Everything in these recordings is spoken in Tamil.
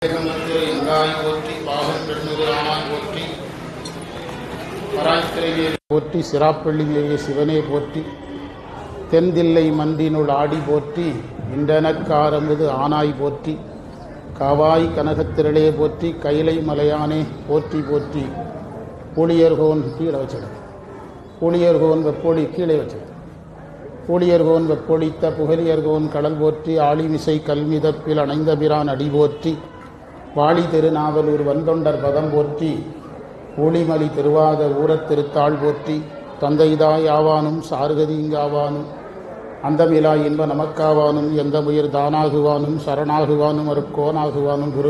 ஏகமத்திர எங்காய் போற்றி பாகம் பெண்ணுகிறானாய் போற்றி பராய்த்திரையே போற்றி சிராப்பள்ளி மேய சிவனே போற்றி தென்தில்லை மன்றினுள் ஆடி போற்றி இண்டனக்காரமுது ஆனாய் போற்றி காவாய் கனகத்திரளே போற்றி கைலை மலையானே போற்றி போற்றி ஊழியர்கோன் கீழே வச்சிடும் ஊழியர்கோன் வெப்பொழி கீழே வச்சிடும் ஊழியர்கோன் வெப்பொழித்த புகழியர்கோன் கடல் போற்றி ஆளிமிசை கல்மிதப்பில் அணைந்த பிரான் அடி போற்றி வாழி திருநாவலூர் வந்தொண்டர் பதம் போற்றி ஊழிமலி திருவாத ஊரத் திருத்தாள் போற்றி தந்தைதாய் ஆவானும் சார்கதிங்காவானும் அந்தமிலா இன்ப நமக்காவானும் எந்த உயிர் தானாகுவானும் சரணாகுவானும் அருக்கோனாகுவானும் குரு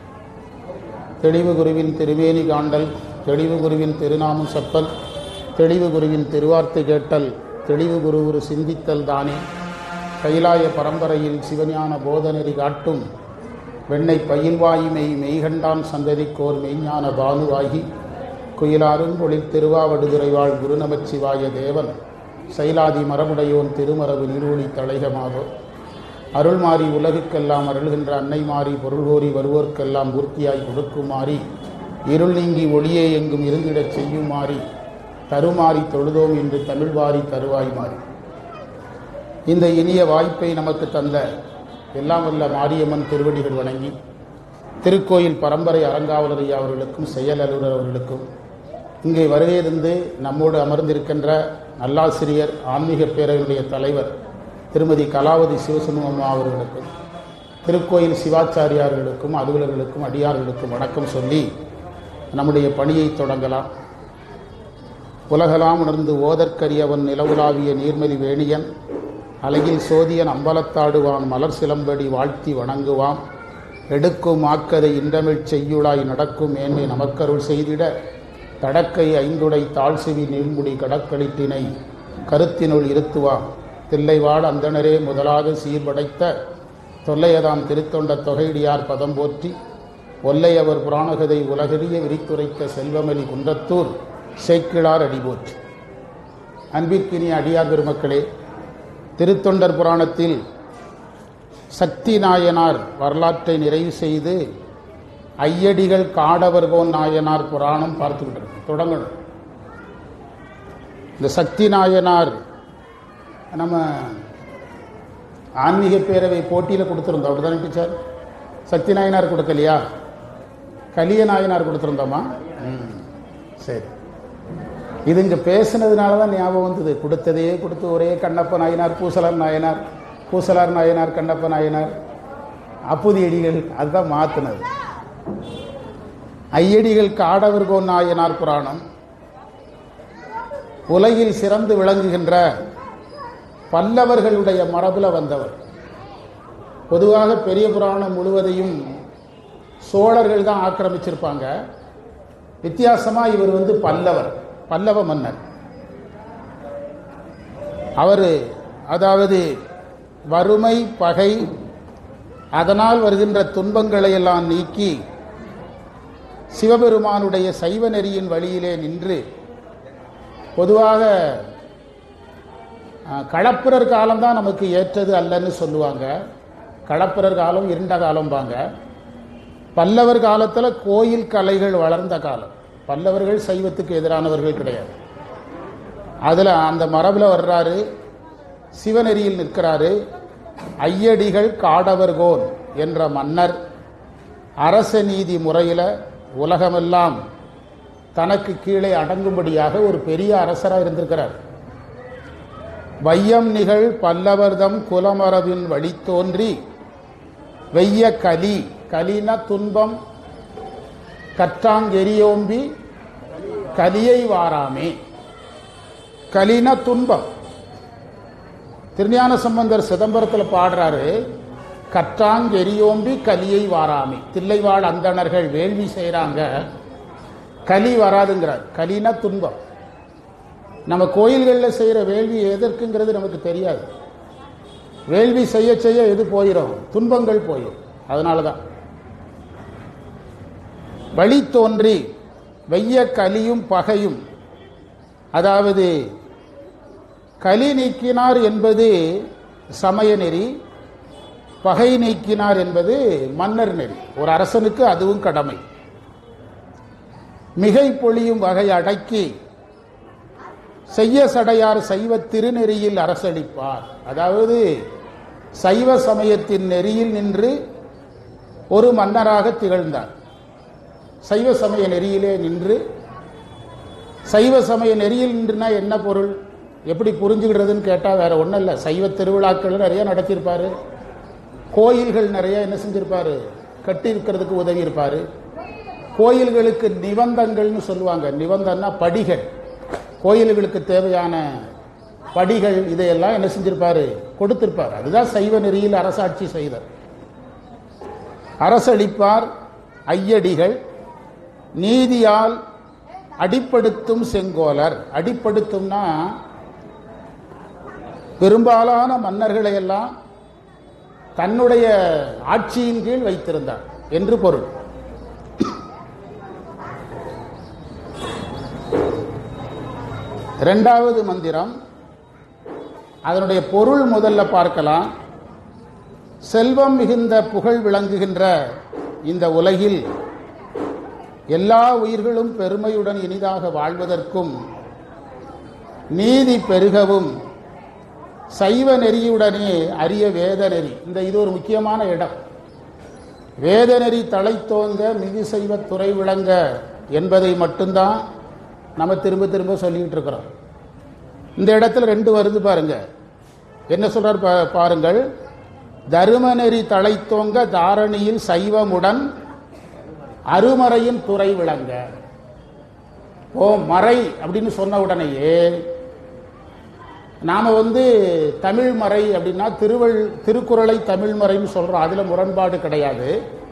தெளிவு குருவின் திருவேணி காண்டல் தெளிவு குருவின் திருநாமம் செப்பல் தெளிவு குருவின் திருவார்த்தை கேட்டல் தெளிவு குரு ஒரு சிந்தித்தல் தானே கைலாய பரம்பரையில் சிவஞான போதநெறி காட்டும் வெண்ணை பயில்வாய்மை மெய்கண்டான் சந்ததிக்கோர் மெய்ஞான பானுவாகி குயிலாரும் பொழில் திருவாவடுதுறைவாழ் குருநமச்சிவாய தேவன் சைலாதி மரமுடையோன் திருமரபு நீரூழி தலைகமாகோ அருள் மாறி உலகுக்கெல்லாம் அருள்கின்ற அன்னை மாறி பொருள் கோரி வருவோர்க்கெல்லாம் பூர்த்தியாய் கொடுக்குமாறி இருள் நீங்கி ஒளியே எங்கும் இருந்திடச் செய்யுமாறி தருமாறி தொழுதோம் என்று தமிழ் வாரி தருவாய் மாறி இந்த இனிய வாய்ப்பை நமக்கு தந்த எல்லாம் வல்ல மாரியம்மன் திருவடிகள் வணங்கி திருக்கோயில் பரம்பரை அறங்காவலர் ஐயா அவர்களுக்கும் செயல் அலுவலர் அவர்களுக்கும் இங்கே வருகையிருந்து நம்மோடு அமர்ந்திருக்கின்ற நல்லாசிரியர் ஆன்மீக பேரவையுடைய தலைவர் திருமதி கலாவதி சிவசுமம்மா அவர்களுக்கும் திருக்கோயில் சிவாச்சாரியார்களுக்கும் அலுவலர்களுக்கும் அடியார்களுக்கும் வணக்கம் சொல்லி நம்முடைய பணியை தொடங்கலாம் உலகலாம் உணர்ந்து ஓதற்கரியவன் நிலவுலாவிய நீர்மலி வேணியன் அழகில் சோதியன் அம்பலத்தாடுவான் மலர் சிலம்படி வாழ்த்தி வணங்குவான் எடுக்கும் ஆக்கதை இன்றமிழ் செய்யுளாய் நடக்கும் மேன்மை நமக்கருள் செய்திட தடக்கை ஐந்துடை தாழ்சிவி நீள்முடி கடக்களிட்டினை கருத்தினுள் இருத்துவான் தில்லைவாழ் அந்தணரே முதலாக சீர்படைத்த தொல்லையதாம் திருத்தொண்ட தொகையடியார் பதம் போற்றி ஒல்லையவர் புராணகதை உலகறிய விரித்துரைத்த செல்வமலி குன்றத்தூர் சேக்கிழார் அடிபோற்றி அன்பிற்கினிய அடியார் பெருமக்களே திருத்தொண்டர் புராணத்தில் சக்தி நாயனார் வரலாற்றை நிறைவு செய்து ஐயடிகள் காடவர்கோன் நாயனார் புராணம் பார்த்துக்கிட்டு இருக்கு தொடங்கணும் இந்த சக்தி நாயனார் நம்ம ஆன்மீக பேரவை போட்டியில் கொடுத்துருந்தோம் அப்படிதானே டீச்சர் சக்தி நாயனார் கொடுக்கலையா கலிய நாயனார் கொடுத்துருந்தோமா ம் சரி இது இங்கே பேசுனதுனால தான் ஞாபகம் வந்தது கொடுத்ததையே கொடுத்து ஒரே கண்ணப்ப நாயனார் பூசலார் நாயனார் பூசலார் நாயனார் கண்ணப்ப நாயனார் அப்புதி அடிகள் அதுதான் மாற்றினது ஐயடிகள் காடவர்கோ நாயனார் புராணம் உலகில் சிறந்து விளங்குகின்ற பல்லவர்களுடைய மரபில் வந்தவர் பொதுவாக பெரிய புராணம் முழுவதையும் சோழர்கள் தான் ஆக்கிரமிச்சிருப்பாங்க வித்தியாசமாக இவர் வந்து பல்லவர் பல்லவ மன்னர் அவர் அதாவது வறுமை பகை அதனால் வருகின்ற துன்பங்களை எல்லாம் நீக்கி சிவபெருமானுடைய சைவ நெறியின் வழியிலே நின்று பொதுவாக களப்பிரர் காலம்தான் நமக்கு ஏற்றது அல்லன்னு சொல்லுவாங்க களப்பிரர் காலம் இருண்ட காலம்பாங்க பல்லவர் காலத்தில் கோயில் கலைகள் வளர்ந்த காலம் பல்லவர்கள் சைவத்துக்கு எதிரானவர்கள் கிடையாது அதில் அந்த மரபில் வர்றாரு சிவநெறியில் நிற்கிறாரு ஐயடிகள் காடவர்கோன் என்ற மன்னர் அரச நீதி முறையில் உலகமெல்லாம் தனக்கு கீழே அடங்கும்படியாக ஒரு பெரிய அரசராக இருந்திருக்கிறார் வையம் நிகழ் பல்லவர்தம் குலமரபின் வழி தோன்றி வெய்ய கலி கலின துன்பம் கற்றாங்கெரியோம்பி கலியை வாராமே கலின துன்பம் திருஞான சம்பந்தர் சிதம்பரத்தில் பாடுறாரு கற்றாங்கெரியோம்பி கலியை வாராமே தில்லைவாழ் அந்தணர்கள் வேள்வி செய்கிறாங்க கலி வராதுங்கிறார் கலின துன்பம் நம்ம கோயில்களில் செய்கிற வேள்வி எதற்குங்கிறது நமக்கு தெரியாது வேள்வி செய்ய செய்ய எது போயிடும் துன்பங்கள் போயிடும் அதனால தான் வழி தோன்றி வெய்ய கலியும் பகையும் அதாவது கலி நீக்கினார் என்பது சமய நெறி பகை நீக்கினார் என்பது மன்னர் நெறி ஒரு அரசனுக்கு அதுவும் கடமை மிகை பொழியும் வகை அடக்கி செய்ய சடையார் சைவ திருநெறியில் அரசளிப்பார் அதாவது சைவ சமயத்தின் நெறியில் நின்று ஒரு மன்னராக திகழ்ந்தார் சைவ சமய நெறியிலே நின்று சைவ சமய நெறியில் நின்றுனா என்ன பொருள் எப்படி புரிஞ்சுக்கிறதுன்னு கேட்டால் வேற ஒன்றும் இல்லை சைவ திருவிழாக்கள் நிறைய நடத்தியிருப்பாரு கோயில்கள் நிறைய என்ன செஞ்சிருப்பாரு கட்டி இருக்கிறதுக்கு உதவி இருப்பாரு கோயில்களுக்கு நிபந்தங்கள்னு சொல்லுவாங்க நிபந்தன்னா படிகள் கோயில்களுக்கு தேவையான படிகள் இதையெல்லாம் என்ன செஞ்சிருப்பாரு கொடுத்திருப்பார் அதுதான் சைவ நெறியில் அரசாட்சி செய்தார் அரசளிப்பார் ஐயடிகள் நீதியால் அடிப்படுத்தும் செங்கோலர் அடிப்படுத்தும்னா பெரும்பாலான மன்னர்களை எல்லாம் தன்னுடைய ஆட்சியின் கீழ் வைத்திருந்தார் என்று பொருள் இரண்டாவது மந்திரம் அதனுடைய பொருள் முதல்ல பார்க்கலாம் செல்வம் மிகுந்த புகழ் விளங்குகின்ற இந்த உலகில் எல்லா உயிர்களும் பெருமையுடன் இனிதாக வாழ்வதற்கும் நீதி பெருகவும் சைவ நெறியுடனே அரிய வேத நெறி இந்த இது ஒரு முக்கியமான இடம் வேத நெறி தலைத்தோங்க மிகு செய்வ துறை விளங்க என்பதை மட்டும்தான் நம்ம திரும்ப திரும்ப சொல்லிக்கிட்டு இருக்கிறோம் இந்த இடத்துல ரெண்டு வருது பாருங்க என்ன சொல்றார் பா- பாருங்கள் தருமநெறி தலைத்தோங்க தாரணியில் சைவமுடன் அருமறையின் துறை விளங்க ஓ மறை அப்படின்னு சொன்ன உடனேயே நாம வந்து தமிழ் மறை அப்படின்னா திருவள் திருக்குறளை தமிழ் மறைன்னு சொல்றோம் அதுல முரண்பாடு கிடையாது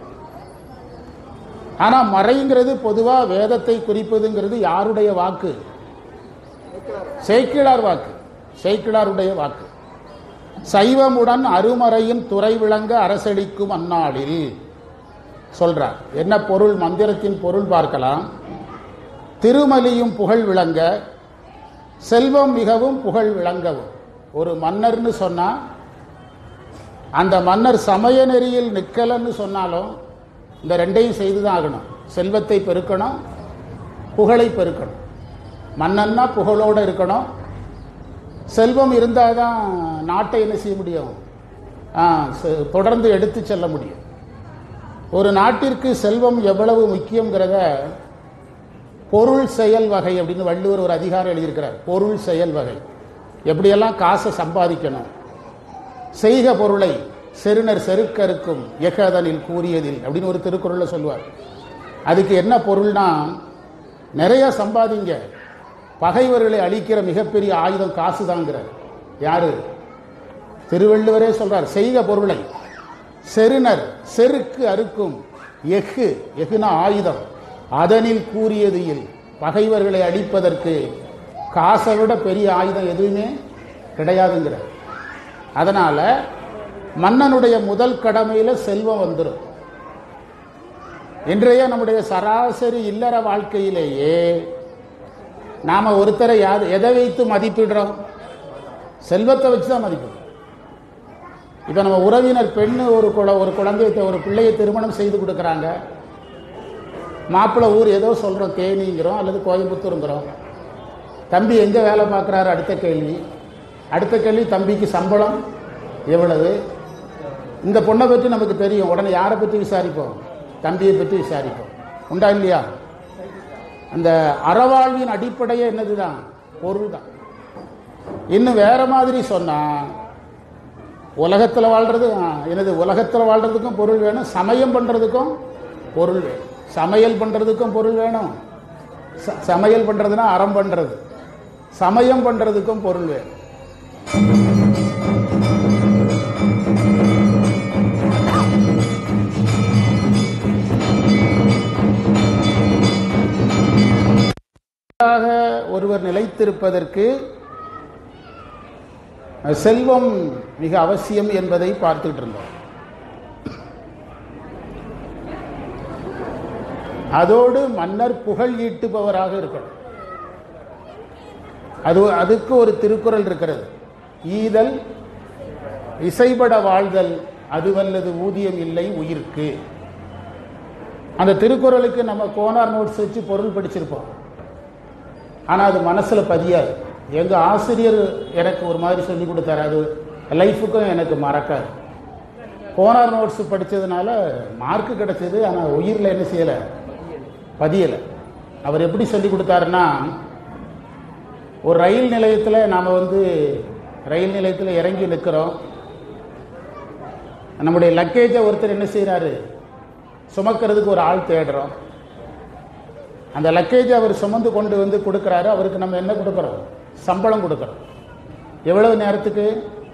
ஆனா மறைங்கிறது பொதுவா வேதத்தை குறிப்பதுங்கிறது யாருடைய வாக்கு சேக்கிழார் வாக்கு சேக்கிழாருடைய வாக்கு சைவமுடன் அருமறையின் துறை விளங்க அரசளிக்கும் அந்நாளில் சொல்றார் என்ன பொருள் மந்திரத்தின் பொருள் பார்க்கலாம் திருமலியும் புகழ் விளங்க செல்வம் மிகவும் புகழ் விளங்கவும் ஒரு மன்னர்னு சொன்னா அந்த மன்னர் சமய நெறியில் நிக்கலன்னு சொன்னாலும் இந்த ரெண்டையும் செய்துதான் ஆகணும் செல்வத்தை பெருக்கணும் புகழை பெருக்கணும் மன்னன்னா புகழோடு இருக்கணும் செல்வம் இருந்தால் தான் நாட்டை என்ன செய்ய முடியும் ஆ, செ- தொடர்ந்து எடுத்து செல்ல முடியும் ஒரு நாட்டிற்கு செல்வம் எவ்வளவு முக்கியங்கிறத பொருள் செயல் வகை அப்படின்னு வள்ளுவர் ஒரு அதிகாரம் எழுதியிருக்கிறார் பொருள் செயல் வகை எப்படியெல்லாம் காசை சம்பாதிக்கணும் செய்க பொருளை செருணர் செருக்கருக்கும் எகதனில் கூறியதில் அப்படின்னு ஒரு திருக்குறள்ல சொல்லுவார் அதுக்கு என்ன பொருள்னா நிறைய சம்பாதிங்க பகைவர்களை அழிக்கிற மிகப்பெரிய ஆயுதம் காசு தாங்கிறார் யாரு திருவள்ளுவரே சொல்றார் செய்க பொருளை செருணர் செருக்கு அறுக்கும் எஃகு எஃகுனா ஆயுதம் அதனில் கூறியது இல் பகைவர்களை அழிப்பதற்கு காசை விட பெரிய ஆயுதம் எதுவுமே கிடையாதுங்கிறார் அதனால மன்னனுடைய முதல் கடமையில செல்வம் வந்துடும் இன்றைய நம்முடைய சராசரி இல்லற வாழ்க்கையிலேயே நாம ஒருத்தரை யாது எதை வைத்து மதிப்பிடுறோம் செல்வத்தை வச்சு தான் மதிப்பிடுறோம் இப்ப நம்ம உறவினர் பெண்ணு ஒரு குழ ஒரு குழந்தைய ஒரு பிள்ளையை திருமணம் செய்து கொடுக்குறாங்க மாப்பிள்ளை ஊர் ஏதோ சொல்றோம் தேனிங்கிறோம் அல்லது கோயம்புத்தூருங்கிறோம் தம்பி எங்க வேலை பார்க்குறாரு அடுத்த கேள்வி அடுத்த கேள்வி தம்பிக்கு சம்பளம் எவ்வளவு இந்த பொண்ணை பற்றி நமக்கு தெரியும் உடனே யாரை பற்றி விசாரிப்போம் தம்பியை பற்றி விசாரிப்போம் உண்டா இல்லையா அந்த அறவாழ்வின் அடிப்படையே என்னதுதான் பொருள் தான் இன்னும் வேற மாதிரி சொன்னா உலகத்தில் வாழ்றது ஆ, என்னது உலகத்தில் வாழ்றதுக்கும் பொருள் வேணும் சமயம் பண்றதுக்கும் பொருள் வேணும் சமையல் பண்றதுக்கும் பொருள் வேணும் ச- சமையல் பண்றதுன்னா அறம் பண்றது சமயம் பண்றதுக்கும் பொருள் வேணும் ஆக ஒருவர் நிலைத்திருப்பதற்கு செல்வம் மிக அவசியம் என்பதை பார்த்துட்டு இருந்தோம் அதோடு மன்னர் புகழ் ஈட்டுபவராக இருக்கணும் அது அதுக்கு ஒரு திருக்குறள் இருக்கிறது ஈதல் இசைபட வாழ்தல் அதுவல்லது ஊதியம் இல்லை உயிர்க்கு அந்த திருக்குறளுக்கு நம்ம கோனார் நோட்ஸ் வச்சு பொருள் படிச்சிருப்போம் ஆனால் அது மனசில் பதியாது எங்கள் ஆசிரியர் எனக்கு ஒரு மாதிரி சொல்லி கொடுத்தாரு அது லைஃபுக்கும் எனக்கு மறக்காது கோனார் நோட்ஸ் படித்ததுனால மார்க் கிடைச்சது ஆனால் உயிரில் என்ன செய்யலை பதியலை அவர் எப்படி சொல்லி கொடுத்தாருன்னா ஒரு ரயில் நிலையத்தில் நாம் வந்து ரயில் நிலையத்தில் இறங்கி நிற்கிறோம் நம்முடைய லக்கேஜை ஒருத்தர் என்ன செய்கிறாரு சுமக்கிறதுக்கு ஒரு ஆள் தேடுறோம் அந்த லக்கேஜை அவர் சுமந்து கொண்டு வந்து கொடுக்குறாரு அவருக்கு நம்ம என்ன கொடுக்குறோம் சம்பளம் கொடுக்குறோம் எவ்வளவு நேரத்துக்கு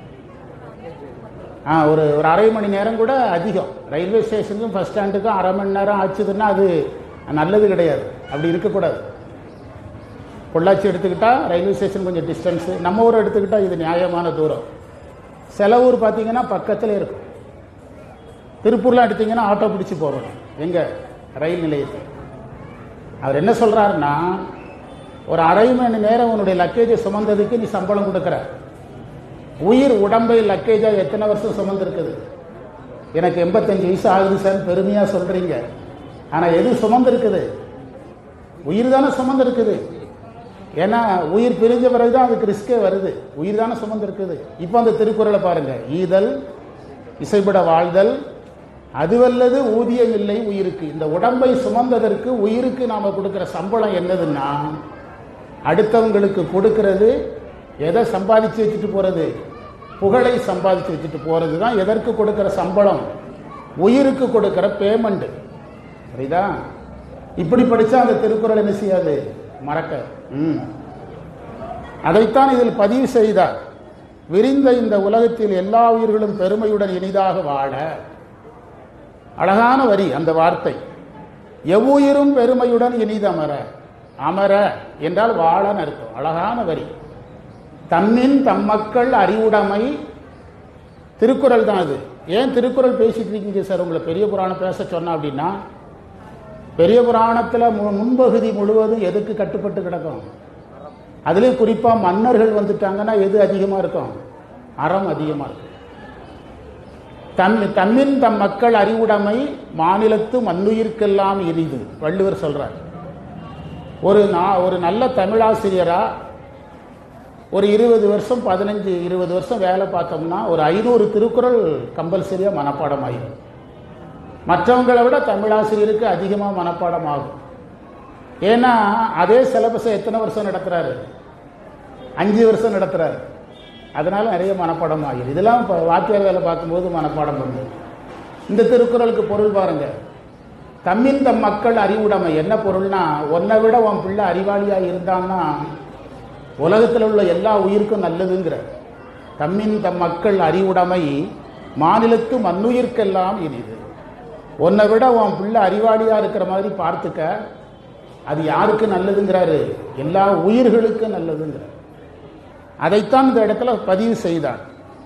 ஆ ஒரு ஒரு அரை மணி நேரம் கூட அதிகம் ரயில்வே ஸ்டேஷனுக்கும் பஸ் ஸ்டாண்டுக்கும் அரை மணி நேரம் ஆச்சுதுன்னா அது நல்லது கிடையாது அப்படி இருக்கக்கூடாது பொள்ளாச்சி எடுத்துக்கிட்டா ரயில்வே ஸ்டேஷன் கொஞ்சம் டிஸ்டன்ஸு நம்ம ஊர் எடுத்துக்கிட்டா இது நியாயமான தூரம் சில ஊர் பார்த்தீங்கன்னா பக்கத்தில் இருக்கும் திருப்பூர்லாம் எடுத்தீங்கன்னா ஆட்டோ பிடிச்சி போகணும் எங்கே ரயில் நிலையத்தில் அவர் என்ன சொல்கிறாருன்னா ஒரு அரை மணி நேரம் உன்னுடைய லக்கேஜை சுமந்ததுக்கு நீ சம்பளம் கொடுக்குற உயிர் உடம்பை லக்கேஜாக எத்தனை வருஷம் சுமந்துருக்குது எனக்கு எண்பத்தஞ்சு வயசு ஆகுது சார் பெருமையாக சொல்கிறீங்க ஆனால் எது சுமந்துருக்குது உயிர் தானே சுமந்துருக்குது ஏன்னா உயிர் பிரிஞ்ச பிறகு தான் அதுக்கு ரிஸ்கே வருது உயிர் தானே சுமந்துருக்குது இப்போ அந்த திருக்குறளை பாருங்க ஈதல் இசைப்பட வாழ்தல் அதுவல்லது ஊதியம் இல்லை உயிருக்கு இந்த உடம்பை சுமந்ததற்கு உயிருக்கு நாம் கொடுக்குற சம்பளம் என்னதுன்னா அடுத்தவங்களுக்கு கொடுக்கிறது எதை சம்பாதிச்சு வச்சுட்டு போகிறது புகழை சம்பாதிச்சு வச்சுட்டு போகிறது தான் எதற்கு கொடுக்குற சம்பளம் உயிருக்கு கொடுக்குற பேமெண்ட் புரியுதா இப்படி படித்தா அந்த திருக்குறள் என்ன செய்யாது மறக்க ம் அதைத்தான் இதில் பதிவு செய்தார் விரிந்த இந்த உலகத்தில் எல்லா உயிர்களும் பெருமையுடன் இனிதாக வாழ அழகான வரி அந்த வார்த்தை எவ்வுயிரும் பெருமையுடன் இனிதமர அமர என்றால் வாழன்னு அர்த்தம் அழகான வரி தம்மின் தம் மக்கள் அறிவுடைமை திருக்குறள் தான் அது ஏன் திருக்குறள் பேசிட்டு இருக்கீங்க சார் உங்களை பெரிய புராணம் பேச சொன்னா அப்படின்னா பெரிய புராணத்தில் மு முன்பகுதி முழுவதும் எதுக்கு கட்டுப்பட்டு கிடக்கும் அதுலேயும் குறிப்பாக மன்னர்கள் வந்துட்டாங்கன்னா எது அதிகமாக இருக்கும் அறம் அதிகமாக இருக்கும் தன் தம்மின் தம் மக்கள் அறிவுடைமை மாநிலத்து மண்ணுயிர்க்கெல்லாம் இனிது வள்ளுவர் சொல்றார் ஒரு நான் ஒரு நல்ல தமிழாசிரியரா ஒரு இருபது வருஷம் பதினஞ்சு இருபது வருஷம் வேலை பார்த்தோம்னா ஒரு ஐநூறு திருக்குறள் கம்பல்சரியாக மனப்பாடம் ஆகிடும் மற்றவங்களை விட தமிழாசிரியருக்கு அதிகமாக மனப்பாடம் ஆகும் ஏன்னா அதே சிலபஸை எத்தனை வருஷம் நடத்துகிறாரு அஞ்சு வருஷம் நடத்துகிறாரு அதனால நிறைய மனப்பாடம் ஆகிடும் இதெல்லாம் இப்போ வாத்தியார் வேலை பார்க்கும்போது மனப்பாடம் பண்ணுது இந்த திருக்குறளுக்கு பொருள் பாருங்க தம்மின் தம் மக்கள் அறிவுடைமை என்ன பொருள்னா உன்னை விட உன் பிள்ளை அறிவாளியாக இருந்தான்னா உலகத்தில் உள்ள எல்லா உயிருக்கும் நல்லதுங்கிற தம்மின் தம் மக்கள் அறிவுடைமை மாநிலத்து மண்ணுயிர்க்கெல்லாம் இனிது உன்னை விட உன் பிள்ளை அறிவாளியாக இருக்கிற மாதிரி பார்த்துக்க அது யாருக்கு நல்லதுங்கிறாரு எல்லா உயிர்களுக்கும் நல்லதுங்கிறார் அதைத்தான் இந்த இடத்துல பதிவு செய்தார்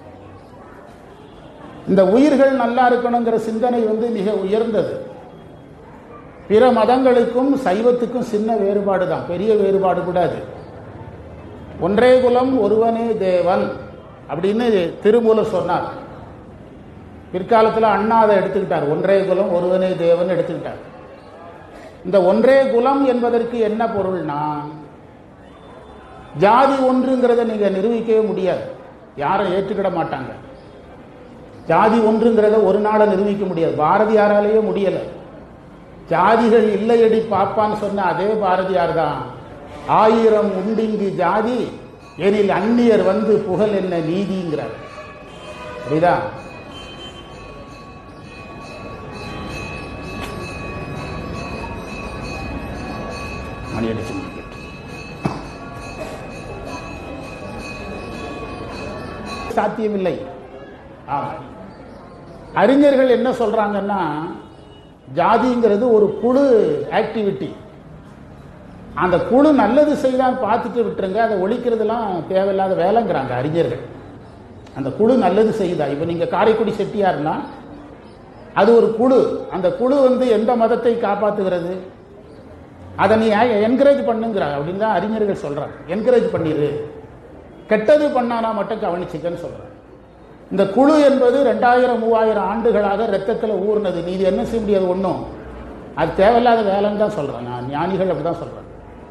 இந்த உயிர்கள் நல்லா இருக்கணுங்கிற சிந்தனை வந்து மிக உயர்ந்தது பிற மதங்களுக்கும் சைவத்துக்கும் சின்ன வேறுபாடு தான் பெரிய வேறுபாடு கூடாது ஒன்றே குலம் ஒருவனே தேவன் அப்படின்னு திருமூலர் சொன்னார் பிற்காலத்தில் அண்ணா அதை எடுத்துக்கிட்டார் ஒன்றே குலம் ஒருவனே தேவன் எடுத்துக்கிட்டார் இந்த ஒன்றே குலம் என்பதற்கு என்ன பொருள்னா ஜாதி ஒன்றுங்கிறத நீங்க நிரூபிக்கவே முடியாது யாரும் ஏற்றுக்கிட மாட்டாங்க ஜாதி ஒன்றுங்கிறத ஒரு நாளை நிரூபிக்க முடியாது பாரதியாராலேயே முடியல ஜாதிகள் இல்லையடி பாப்பான்னு சொன்ன அதே பாரதியார் தான் ஆயிரம் உண்டிங்கு ஜாதி எனில் அந்நியர் வந்து புகழ் என்ன நீதிங்கிறார் புரியுதா மணி அடிச்சு முடிக்கட்டும் சாத்தியமில்லை ஆமா அறிஞர்கள் என்ன சொல்றாங்கன்னா ஜாதிங்கிறது ஒரு குழு ஆக்டிவிட்டி அந்த குழு நல்லது செய்யலாம் பார்த்துட்டு விட்டுருங்க அதை ஒழிக்கிறதுலாம் தேவையில்லாத வேலைங்கிறாங்க அறிஞர்கள் அந்த குழு நல்லது செய்யுதா இப்போ நீங்கள் காரைக்குடி செட்டியார்னா அது ஒரு குழு அந்த குழு வந்து எந்த மதத்தை காப்பாற்றுகிறது அதை நீ என்கரேஜ் பண்ணுங்கிறாங்க அப்படின்னு தான் அறிஞர்கள் சொல்கிறாங்க என்கரேஜ் பண்ணிடு கெட்டது பண்ணானா மட்டும் கவனிச்சுக்கன்னு சொல்கிறாங்க இந்த குழு என்பது ரெண்டாயிரம் மூவாயிரம் ஆண்டுகளாக ரத்தத்தில் ஊர்னது நீ இது என்ன செய்ய முடியாது ஒன்றும் அது தேவையில்லாத வேலைன்னு தான் சொல்கிறேன் நான் ஞானிகள் அப்படி தான் சொல்கிறேன்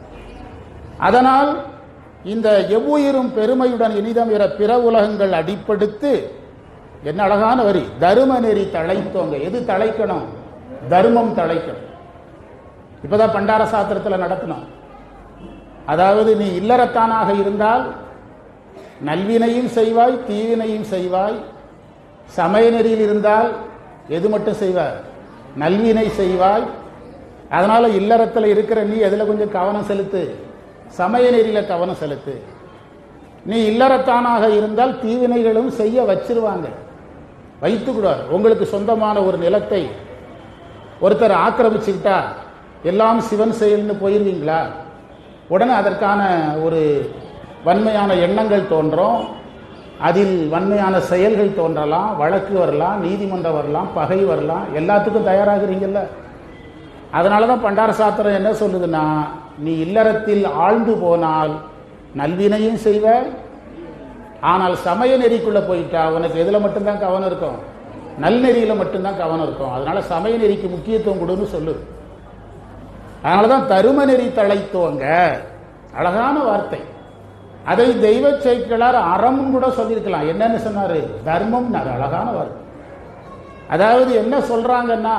அதனால் இந்த எவ்வுயிரும் பெருமையுடன் இனிதம் இற பிற உலகங்கள் அடிப்படுத்து என்ன அழகான வரி தரும நெறி தழைத்தோங்க எது தழைக்கணும் தர்மம் தழைக்கணும் இப்பதான் பண்டார சாத்திரத்தில் நடத்தணும் அதாவது நீ இல்லறத்தானாக இருந்தால் நல்வினையும் செய்வாய் தீவினையும் செய்வாய் சமய நெறியில் இருந்தால் எது மட்டும் செய்வாய் நல்வினை செய்வாய் அதனால இல்லறத்தில் இருக்கிற நீ எதில் கொஞ்சம் கவனம் செலுத்து சமய நெறியில கவனம் செலுத்து நீ இல்லறத்தானாக இருந்தால் தீவினைகளும் செய்ய வச்சிருவாங்க வைத்துக்கூடாது உங்களுக்கு சொந்தமான ஒரு நிலத்தை ஒருத்தர் ஆக்கிரமிச்சுக்கிட்டா எல்லாம் சிவன் செயல்னு போயிருவீங்களா உடனே அதற்கான ஒரு வன்மையான எண்ணங்கள் தோன்றும் அதில் வன்மையான செயல்கள் தோன்றலாம் வழக்கு வரலாம் நீதிமன்றம் வரலாம் பகை வரலாம் எல்லாத்துக்கும் தயாராகிறீங்கல்ல அதனால தான் பண்டார சாத்திரம் என்ன சொல்லுதுன்னா நீ இல்லறத்தில் ஆழ்ந்து போனால் நல்வினையும் செய்வாய் ஆனால் சமய நெறிக்குள்ள போயிட்டா உனக்கு எதுல மட்டும்தான் கவனம் இருக்கும் நல்நெறியில மட்டும்தான் கவனம் இருக்கும் அதனால சமய நெறிக்கு முக்கியத்துவம் கொடுன்னு சொல்லுது அதனால தான் தரும நெறி தழைத்தோங்க அழகான வார்த்தை அதை தெய்வ செய்களார் அறம் கூட சொல்லியிருக்கலாம் என்னன்னு சொன்னாரு தர்மம் அழகான வார்த்தை அதாவது என்ன சொல்றாங்கன்னா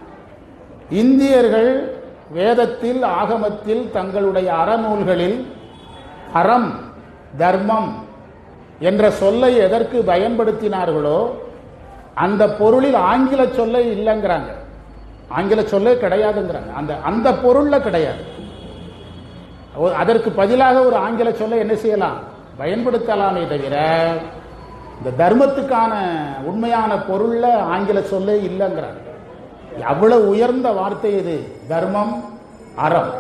இந்தியர்கள் வேதத்தில் ஆகமத்தில் தங்களுடைய அறநூல்களில் அறம் தர்மம் என்ற சொல்லை எதற்கு பயன்படுத்தினார்களோ அந்த பொருளில் ஆங்கில சொல்லை இல்லைங்கிறாங்க ஆங்கில சொல்லே கிடையாதுங்கிறாங்க அந்த அந்த பொருள்ல கிடையாது ஒ- அதற்கு பதிலாக ஒரு ஆங்கில சொல்லை என்ன செய்யலாம் பயன்படுத்தலாமே தவிர இந்த தர்மத்துக்கான உண்மையான பொருள்ல ஆங்கில சொல்லே இல்லைங்கிறாங்க அவ்வளவு உயர்ந்த வார்த்தை இது தர்மம் அறம்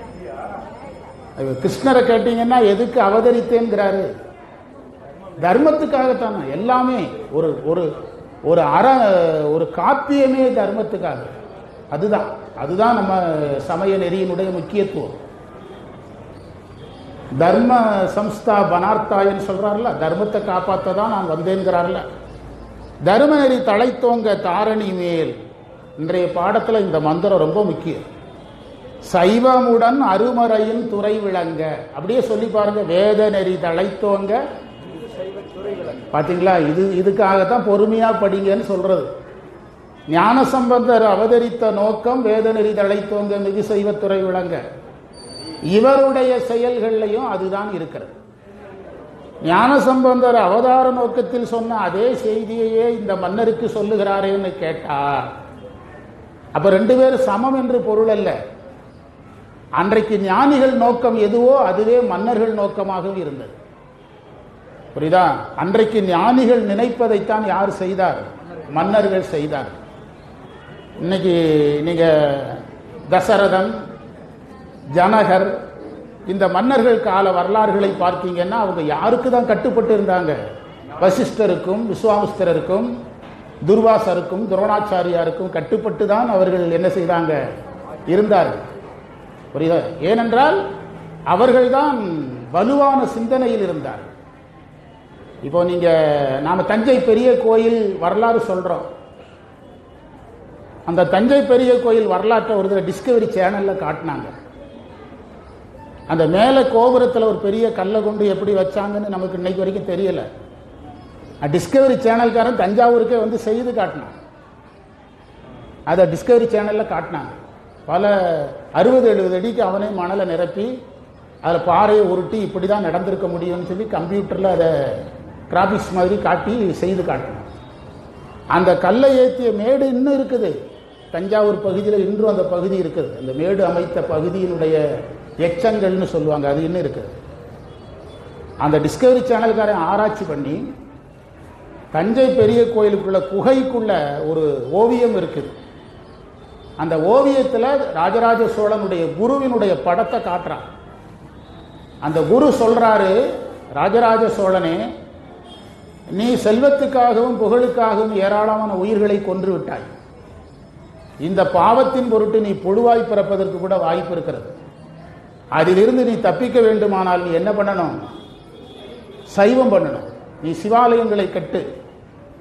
அது கிருஷ்ணரை கேட்டீங்கன்னா எதுக்கு அவதரித்தேங்கிறாரு தர்மத்துக்காகத்தானே எல்லாமே ஒரு ஒரு ஒரு அற ஒரு காப்பியமே தர்மத்துக்காக அதுதான் அதுதான் நம்ம சமய நெறியினுடைய முக்கியத்துவம் தர்ம சம்ஸ்தா பனார்த்தாயன்னு சொல்றாருல தர்மத்தை காப்பாத்த தான் நான் வந்தேங்கிறார்ல தர்ம நெறி தழைத்தோங்க தாரணி மேல் இன்றைய பாடத்துல இந்த மந்திரம் ரொம்ப முக்கியம் சைவமுடன் அருமறையின் துறை விளங்க அப்படியே சொல்லி பாருங்க வேத நெறி தழைத்தோங்க பாத்தீங்களா இது இதுக்காகத்தான் பொறுமையா படிங்கன்னு சொல்றது ஞானசம்பந்தர் அவதரித்த நோக்கம் வேத நெறி தழைத்தோங்க மிகு சைவத்துறை விளங்க இவருடைய செயல்கள்லையும் அதுதான் இருக்கிறது ஞானசம்பந்தர் அவதார நோக்கத்தில் சொன்ன அதே செய்தியையே இந்த மன்னருக்கு சொல்லுகிறாரேன்னு கேட்டா அப்ப ரெண்டு பேரும் சமம் என்று பொருள் அல்ல அன்றைக்கு ஞானிகள் நோக்கம் எதுவோ அதுவே மன்னர்கள் நோக்கமாகவும் இருந்தது புரியுதா அன்றைக்கு ஞானிகள் நினைப்பதைத்தான் யார் செய்தார் மன்னர்கள் செய்தார் இன்னைக்கு நீங்க தசரதன் ஜனகர் இந்த மன்னர்கள் கால வரலாறுகளை பார்த்தீங்கன்னா அவங்க யாருக்கு தான் கட்டுப்பட்டு இருந்தாங்க வசிஷ்டருக்கும் விஸ்வாமிஸ்தரருக்கும் துர்வாசருக்கும் துரோணாச்சாரியாருக்கும் கட்டுப்பட்டு தான் அவர்கள் என்ன செய்தாங்க இருந்தார்கள் புரியுதா ஏனென்றால் அவர்கள்தான் வலுவான சிந்தனையில் இருந்தார்கள் இப்போ நீங்க நாம தஞ்சை பெரிய கோயில் வரலாறு சொல்றோம் அந்த தஞ்சை பெரிய கோயில் வரலாற்றை ஒரு தடவை டிஸ்கவரி சேனல்ல காட்டினாங்க அந்த மேலே கோபுரத்தில் ஒரு பெரிய கல்லை கொண்டு எப்படி வச்சாங்கன்னு நமக்கு இன்னைக்கு வரைக்கும் தெரியல டிஸ்கவரி சேனல்காரன் தஞ்சாவூருக்கே வந்து செய்து காட்டினான் அதை டிஸ்கவரி சேனல்ல காட்டினாங்க பல அறுபது எழுபது அடிக்கு அவனே மணலை நிரப்பி அதில் பாறையை உருட்டி இப்படி தான் நடந்திருக்க முடியும்னு சொல்லி கம்ப்யூட்டரில் அதை கிராபிக்ஸ் மாதிரி காட்டி செய்து காட்டினான் அந்த கல்லை ஏற்றிய மேடு இன்னும் இருக்குது தஞ்சாவூர் பகுதியில் இன்றும் அந்த பகுதி இருக்குது அந்த மேடு அமைத்த பகுதியினுடைய எச்சங்கள்னு சொல்லுவாங்க அது இன்னும் இருக்குது அந்த டிஸ்கவரி சேனல்காரன் ஆராய்ச்சி பண்ணி தஞ்சை பெரிய கோயிலுக்குள்ள குகைக்குள்ள ஒரு ஓவியம் இருக்குது அந்த ஓவியத்தில் ராஜராஜ சோழனுடைய குருவினுடைய படத்தை காட்டுறான் அந்த குரு சொல்றாரு ராஜராஜ சோழனே நீ செல்வத்துக்காகவும் புகழுக்காகவும் ஏராளமான உயிர்களை கொன்று விட்டாய் இந்த பாவத்தின் பொருட்டு நீ புழுவாய் பிறப்பதற்கு கூட வாய்ப்பு இருக்கிறது அதிலிருந்து நீ தப்பிக்க வேண்டுமானால் நீ என்ன பண்ணணும் சைவம் பண்ணணும் நீ சிவாலயங்களை கட்டு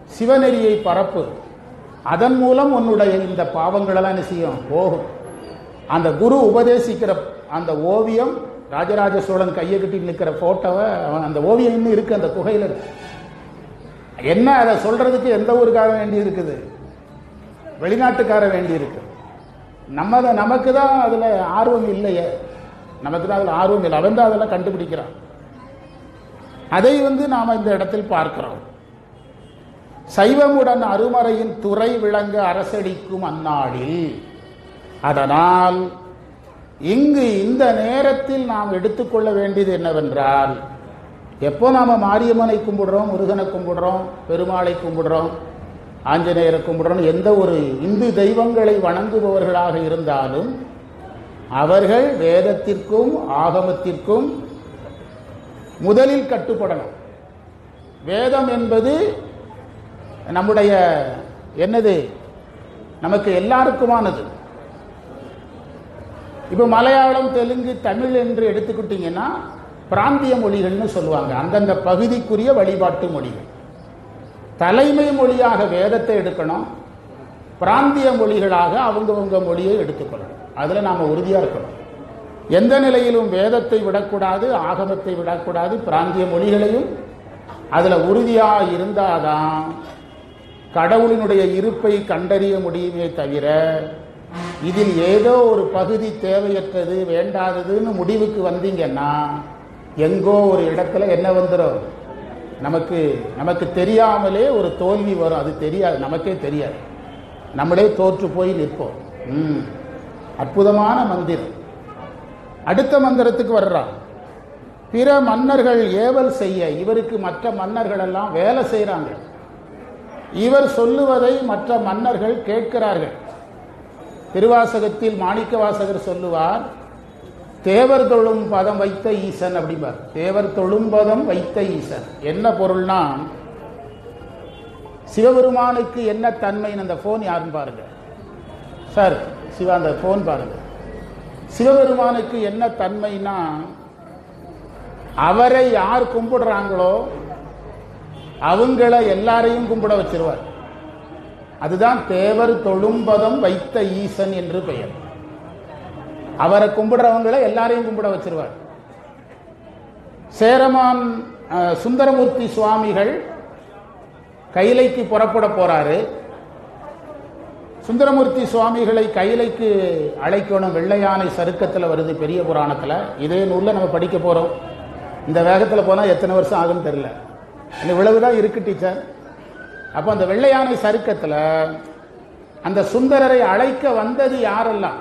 சிவநெறியை பரப்பு அதன் மூலம் உன்னுடைய இந்த பாவங்களெல்லாம் என்ன செய்யும் போகும் அந்த குரு உபதேசிக்கிற அந்த ஓவியம் ராஜராஜ சோழன் கையை கட்டி நிற்கிற போட்டோவை அவன் அந்த ஓவியம் இன்னும் இருக்கு அந்த குகையில் இருக்கு என்ன அதை சொல்றதுக்கு எந்த ஊருக்கார வேண்டி இருக்குது வெளிநாட்டுக்கார வேண்டி இருக்கு நம்ம தான் நமக்கு தான் அதில் ஆர்வம் இல்லையே நமக்கு தான் அதில் ஆர்வம் இல்லை அவன் தான் அதெல்லாம் கண்டுபிடிக்கிறான் அதை வந்து நாம் இந்த இடத்தில் பார்க்கிறோம் சைவமுடன் அருமறையின் துறை விளங்க அரசடிக்கும் அந்நாளில் அதனால் இங்கு இந்த நேரத்தில் நாம் எடுத்துக்கொள்ள வேண்டியது என்னவென்றால் எப்போ நாம மாரியம்மனை கும்பிடுறோம் முருகனை கும்பிடுறோம் பெருமாளை கும்பிடுறோம் ஆஞ்சநேயரை கும்பிடுறோம் எந்த ஒரு இந்து தெய்வங்களை வணங்குபவர்களாக இருந்தாலும் அவர்கள் வேதத்திற்கும் ஆகமத்திற்கும் முதலில் கட்டுப்படணும் வேதம் என்பது நம்முடைய என்னது நமக்கு எல்லாருக்குமானது இப்போ மலையாளம் தெலுங்கு தமிழ் என்று எடுத்துக்கிட்டீங்கன்னா பிராந்திய மொழிகள்னு சொல்லுவாங்க அந்தந்த பகுதிக்குரிய வழிபாட்டு மொழிகள் தலைமை மொழியாக வேதத்தை எடுக்கணும் பிராந்திய மொழிகளாக அவங்கவங்க மொழியை எடுத்துக்கொள்ளணும் அதில் நாம் உறுதியாக இருக்கணும் எந்த நிலையிலும் வேதத்தை விடக்கூடாது ஆகமத்தை விடக்கூடாது பிராந்திய மொழிகளையும் அதில் உறுதியாக இருந்தாதான் கடவுளினுடைய இருப்பை கண்டறிய முடியுமே தவிர இதில் ஏதோ ஒரு பகுதி தேவையற்றது வேண்டாததுன்னு முடிவுக்கு வந்தீங்கன்னா எங்கோ ஒரு இடத்துல என்ன வந்துடும் நமக்கு நமக்கு தெரியாமலே ஒரு தோல்வி வரும் அது தெரியாது நமக்கே தெரியாது நம்மளே தோற்று போய் நிற்போம் ம் அற்புதமான மந்திரம் அடுத்த மந்திரத்துக்கு வர்றான் பிற மன்னர்கள் ஏவல் செய்ய இவருக்கு மற்ற மன்னர்கள் எல்லாம் வேலை செய்கிறாங்க இவர் சொல்லுவதை மற்ற மன்னர்கள் கேட்கிறார்கள் திருவாசகத்தில் மாணிக்க வாசகர் சொல்லுவார் தேவர் தொழும் பதம் வைத்த ஈசன் அப்படிம்பார் தேவர் தொழும் பதம் வைத்த ஈசன் என்ன பொருள்னா சிவபெருமானுக்கு என்ன தன்மைன்னு அந்த ஃபோன் யாருன்னு பாருங்க சார் சிவா அந்த ஃபோன் பாருங்க சிவபெருமானுக்கு என்ன தன்மைனா அவரை யார் கும்பிடுறாங்களோ அவங்கள எல்லாரையும் கும்பிட வச்சிருவார் அதுதான் தேவர் தொழும்பதம் வைத்த ஈசன் என்று பெயர் அவரை கும்பிடுறவங்கள எல்லாரையும் கும்பிட வச்சிருவார் சேரமான் அஹ், சுந்தரமூர்த்தி சுவாமிகள் கைலைக்கு புறப்பட போறாரு சுந்தரமூர்த்தி சுவாமிகளை கைலைக்கு அழைக்கணும் வெள்ளையானை சருக்கத்தில் வருது பெரிய புராணத்தில் இதே நூலில் நம்ம படிக்க போகிறோம் இந்த வேகத்தில் போனால் எத்தனை வருஷம் ஆகும்னு தெரியல அந்த விளைவு தான் இருக்கு டீச்சர் அப்போ அந்த வெள்ளையானை சருக்கத்தில் அந்த சுந்தரரை அழைக்க வந்தது யாரெல்லாம்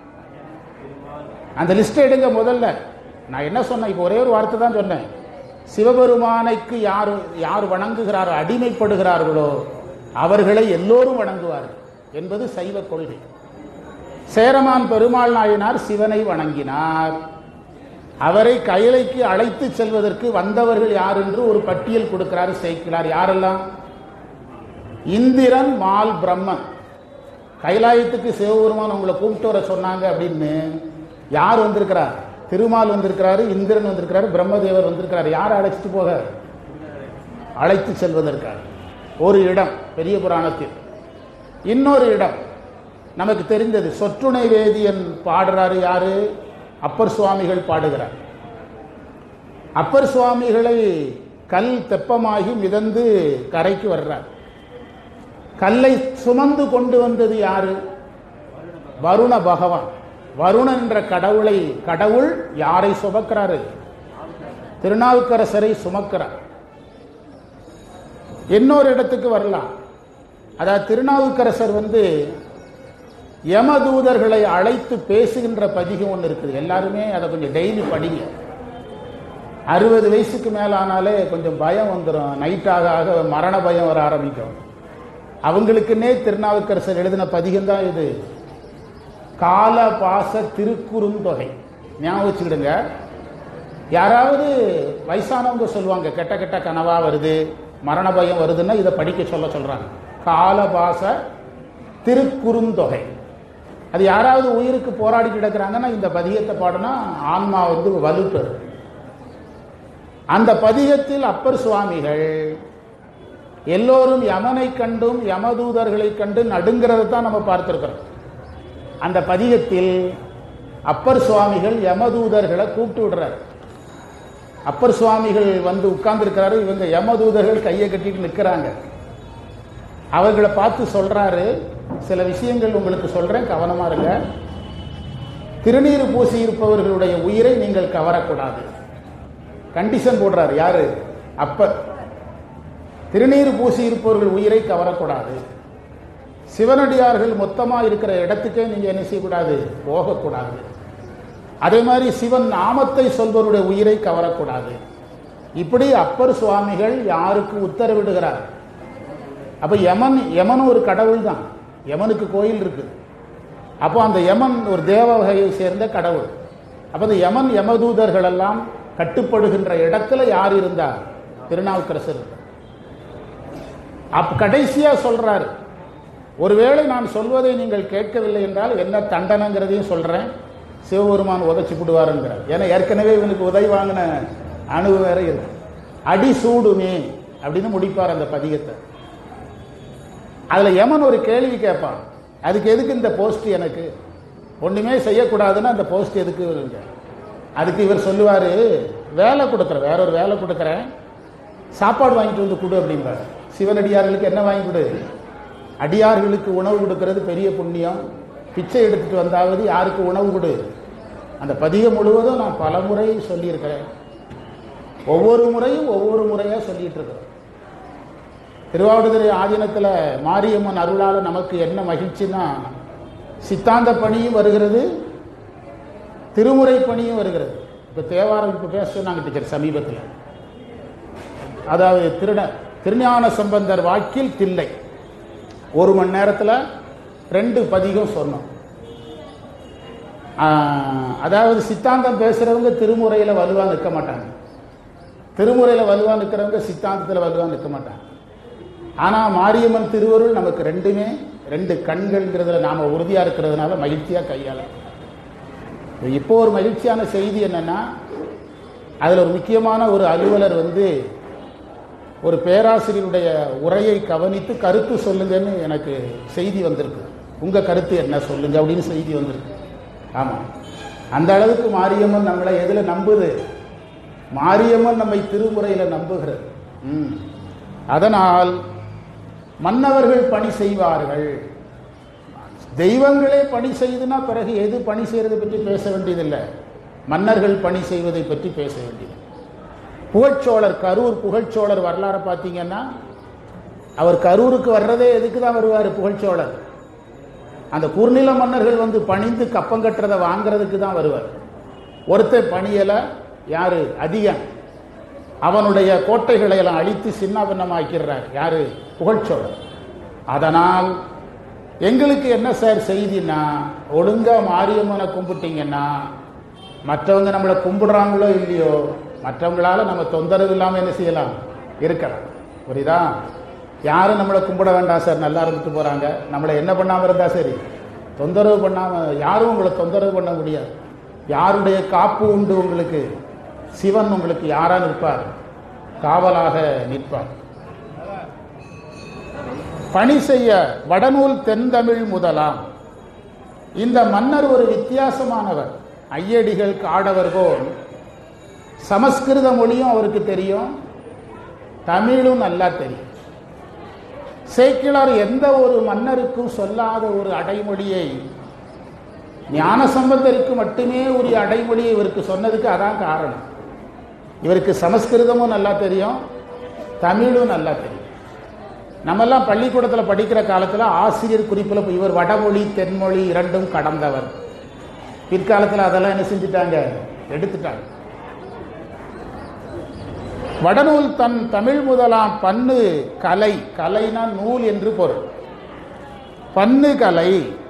அந்த லிஸ்ட் எடுங்க முதல்ல நான் என்ன சொன்னேன் இப்போ ஒரே ஒரு வார்த்தை தான் சொன்னேன் சிவபெருமானைக்கு யார் யார் வணங்குகிறாரோ அடிமைப்படுகிறார்களோ அவர்களை எல்லோரும் வணங்குவார்கள் என்பது சைவ கொள்கை சேரமான் பெருமாள் நாயனார் சிவனை வணங்கினார் அவரை கைலைக்கு அழைத்து செல்வதற்கு வந்தவர்கள் யார் என்று ஒரு பட்டியல் கொடுக்கிறார் சேர்க்கிறார் யாரெல்லாம் இந்திரன் மால் பிரம்மன் கைலாயத்துக்கு சிவபெருமான் உங்களை கூப்பிட்டு வர சொன்னாங்க அப்படின்னு யார் வந்திருக்கிறார் திருமால் வந்திருக்கிறாரு இந்திரன் வந்திருக்கிறாரு பிரம்மதேவர் வந்திருக்கிறார் யார் அழைச்சிட்டு போக அழைத்து செல்வதற்காக ஒரு இடம் பெரிய புராணத்தில் இன்னொரு இடம் நமக்கு தெரிந்தது சொற்றுணை வேதியன் பாடுறாரு யாரு அப்பர் சுவாமிகள் பாடுகிறார் அப்பர் சுவாமிகளை கல் தெப்பமாகி மிதந்து கரைக்கு வர்றார் கல்லை சுமந்து கொண்டு வந்தது யாரு வருண பகவான் வருணன் என்ற கடவுளை கடவுள் யாரை சுமக்கிறாரு திருநாவுக்கரசரை சுமக்கிறார் இன்னொரு இடத்துக்கு வரலாம் அதாவது திருநாவுக்கரசர் வந்து யமதூதர்களை அழைத்து பேசுகின்ற பதிகம் ஒன்று இருக்குது எல்லாருமே அதை கொஞ்சம் டெய்லி படிங்க அறுபது வயசுக்கு மேலானாலே கொஞ்சம் பயம் வந்துடும் நைட்டாக ஆக மரண பயம் வர ஆரம்பிக்கும் அவங்களுக்குன்னே திருநாவுக்கரசர் எழுதின பதிகம் தான் இது கால பாச திருக்குறுந்தொகை ஞாபகம் வச்சுக்கிடுங்க யாராவது வயசானவங்க சொல்லுவாங்க கெட்ட கெட்ட கனவா வருது மரண பயம் வருதுன்னா இதை படிக்க சொல்ல சொல்றாங்க காலபாச திருக்குறுந்தொகை அது யாராவது உயிருக்கு போராடி கிடக்குறாங்கன்னா இந்த பதிகத்தை பாடினா ஆன்மா வந்து வலுப்பெறும் அந்த பதிகத்தில் அப்பர் சுவாமிகள் எல்லோரும் யமனை கண்டும் யமதூதர்களை கண்டு நடுங்கிறத தான் நம்ம பார்த்துருக்கிறோம் அந்த பதிகத்தில் அப்பர் சுவாமிகள் யமதூதர்களை கூப்பிட்டு விடுறாரு அப்பர் சுவாமிகள் வந்து உட்கார்ந்துருக்கிறாரு இவங்க யமதூதர்கள் கையை கட்டிட்டு நிற்கிறாங்க அவர்களை பார்த்து சொல்றாரு சில விஷயங்கள் உங்களுக்கு சொல்றேன் கவனமா இருங்க திருநீர் பூசி இருப்பவர்களுடைய உயிரை நீங்கள் கவரக்கூடாது கண்டிஷன் போடுறாரு யாரு அப்பர் திருநீர் பூசி இருப்பவர்கள் உயிரை கவரக்கூடாது சிவனடியார்கள் மொத்தமா இருக்கிற இடத்துக்கே நீங்க என்ன செய்யக்கூடாது போகக்கூடாது அதே மாதிரி சிவன் நாமத்தை சொல்பவருடைய உயிரை கவரக்கூடாது இப்படி அப்பர் சுவாமிகள் யாருக்கு உத்தரவிடுகிறார் அப்ப யமன் யமன் ஒரு கடவுள் தான் யமனுக்கு கோயில் இருக்கு அப்போ அந்த யமன் ஒரு தேவ வகையை சேர்ந்த கடவுள் அப்போ அந்த யமன் யமதூதர்கள் எல்லாம் கட்டுப்படுகின்ற இடத்துல யார் இருந்தார் திருநாவுக்கரசர் இருந்தார். அப்ப கடைசியா சொல்றாரு ஒருவேளை நான் சொல்வதை நீங்கள் கேட்கவில்லை என்றால் என்ன தண்டனைங்கிறதையும் சொல்றேன் சிவபெருமான் உதச்சி விடுவாருங்கிறார் ஏன்னா ஏற்கனவே இவனுக்கு உதவி வாங்கின அணுவு வேற இருக்கு அடி சூடுமே அப்படின்னு முடிப்பார் அந்த பதிகத்தை அதுல யமன் ஒரு கேள்வி கேட்பான் அதுக்கு எதுக்கு இந்த போஸ்ட் எனக்கு ஒண்ணுமே செய்யக்கூடாதுன்னா அந்த போஸ்ட் எதுக்கு இவருங்க அதுக்கு இவர் சொல்லுவாரு வேலை கொடுக்குறேன் வேற ஒரு வேலை கொடுக்குறேன் சாப்பாடு வாங்கிட்டு வந்து கொடு அப்படிம்பாரு சிவனடியார்களுக்கு என்ன வாங்கி கொடு அடியார்களுக்கு உணவு கொடுக்கறது பெரிய புண்ணியம் பிச்சை எடுத்துட்டு வந்தாவது யாருக்கு உணவு கொடு அந்த பதிகம் முழுவதும் நான் பல முறை சொல்லியிருக்கிறேன் ஒவ்வொரு முறையும் ஒவ்வொரு முறையா சொல்லிட்டு இருக்கிறேன் திருவாவடுதுறை ஆதீனத்தில் மாரியம்மன் அருளால் நமக்கு என்ன மகிழ்ச்சின்னா சித்தாந்த பணியும் வருகிறது திருமுறை பணியும் வருகிறது இப்போ தேவாரம் இப்போ பேச சொன்னாங்க டீச்சர் சமீபத்தில் அதாவது திருட திருஞான சம்பந்தர் வாக்கில் தில்லை ஒரு மணி நேரத்தில் ரெண்டு பதிகம் சொன்னோம் ஆஹ், அதாவது சித்தாந்தம் பேசுறவங்க திருமுறையில் வலுவா நிற்க மாட்டாங்க திருமுறையில் வலுவா நிற்கிறவங்க சித்தாந்தத்தில் வலுவா நிற்க மாட்டாங்க ஆனால் மாரியம்மன் திருவருள் நமக்கு ரெண்டுமே ரெண்டு கண்கள்ங்கிறதுல நாம உறுதியா இருக்கிறதுனால மகிழ்ச்சியா கையாள இப்போ ஒரு மகிழ்ச்சியான செய்தி என்னன்னா அதில் ஒரு முக்கியமான ஒரு அலுவலர் வந்து ஒரு பேராசிரியருடைய உரையை கவனித்து கருத்து சொல்லுங்கன்னு எனக்கு செய்தி வந்திருக்கு உங்க கருத்து என்ன சொல்லுங்க அப்படின்னு செய்தி வந்திருக்கு ஆமா அந்த அளவுக்கு மாரியம்மன் நம்மளை எதுல நம்புது மாரியம்மன் நம்மை திருமுறையில நம்புகிறது ம். அதனால் மன்னவர்கள் பணி செய்வார்கள் தெய்வங்களே பணி செய்துனா பிறகு எது பணி செய்யறதை பற்றி பேச வேண்டியதில்லை மன்னர்கள் பணி செய்வதை பற்றி பேச வேண்டியது புகழ்ச்சோழர் கரூர் புகழ்ச்சோழர் வரலாறு பார்த்தீங்கன்னா அவர் கரூருக்கு வர்றதே எதுக்கு தான் வருவார் புகழ்ச்சோழர் அந்த குறுநில மன்னர்கள் வந்து பணிந்து கப்பம் கட்டுறதை வாங்குறதுக்கு தான் வருவார் ஒருத்தர் பணியலை யாரு அதிகன் அவனுடைய கோட்டைகளை எல்லாம் அழித்து சின்ன பின்னமாக்கிறார் யாரு புகழ்ச்சோழர் அதனால் எங்களுக்கு என்ன சார் செய்தின்னா ஒழுங்கா மாரியம்மனை கும்பிட்டீங்கன்னா மற்றவங்க நம்மளை கும்பிடுறாங்களோ இல்லையோ மற்றவங்களால நம்ம தொந்தரவு இல்லாமல் என்ன செய்யலாம் இருக்கலாம் புரியுதா யாரும் நம்மளை கும்பிட வேண்டாம் சார் நல்லா இருந்துட்டு போறாங்க நம்மளை என்ன பண்ணாம இருந்தா சரி தொந்தரவு பண்ணாம யாரும் உங்களை தொந்தரவு பண்ண முடியாது யாருடைய காப்பு உண்டு உங்களுக்கு சிவன் உங்களுக்கு யாரா நிற்பார் காவலாக நிற்பார் பணி செய்ய வடநூல் தென்தமிழ் முதலாம் இந்த மன்னர் ஒரு வித்தியாசமானவர் ஐயடிகள் காடவர்கோன் சமஸ்கிருத மொழியும் அவருக்கு தெரியும் தமிழும் நல்லா தெரியும் சேக்கிழார் எந்த ஒரு மன்னருக்கும் சொல்லாத ஒரு அடைமொழியை ஞானசம்பந்தருக்கு மட்டுமே உரிய அடைமொழியை இவருக்கு சொன்னதுக்கு அதான் காரணம் இவருக்கு சமஸ்கிருதமும் நல்லா தெரியும் தமிழும் நல்லா தெரியும் நம்மெல்லாம் பள்ளிக்கூடத்தில் படிக்கிற காலத்தில் ஆசிரியர் குறிப்பில் இவர் வடமொழி தென்மொழி இரண்டும் கடந்தவர் பிற்காலத்தில் அதெல்லாம் என்ன செஞ்சுட்டாங்க எடுத்துட்டாங்க வடநூல் தன் தமிழ் முதலாம் பன்னு கலை கலைனா நூல் என்று பொருள் பன்னு கலை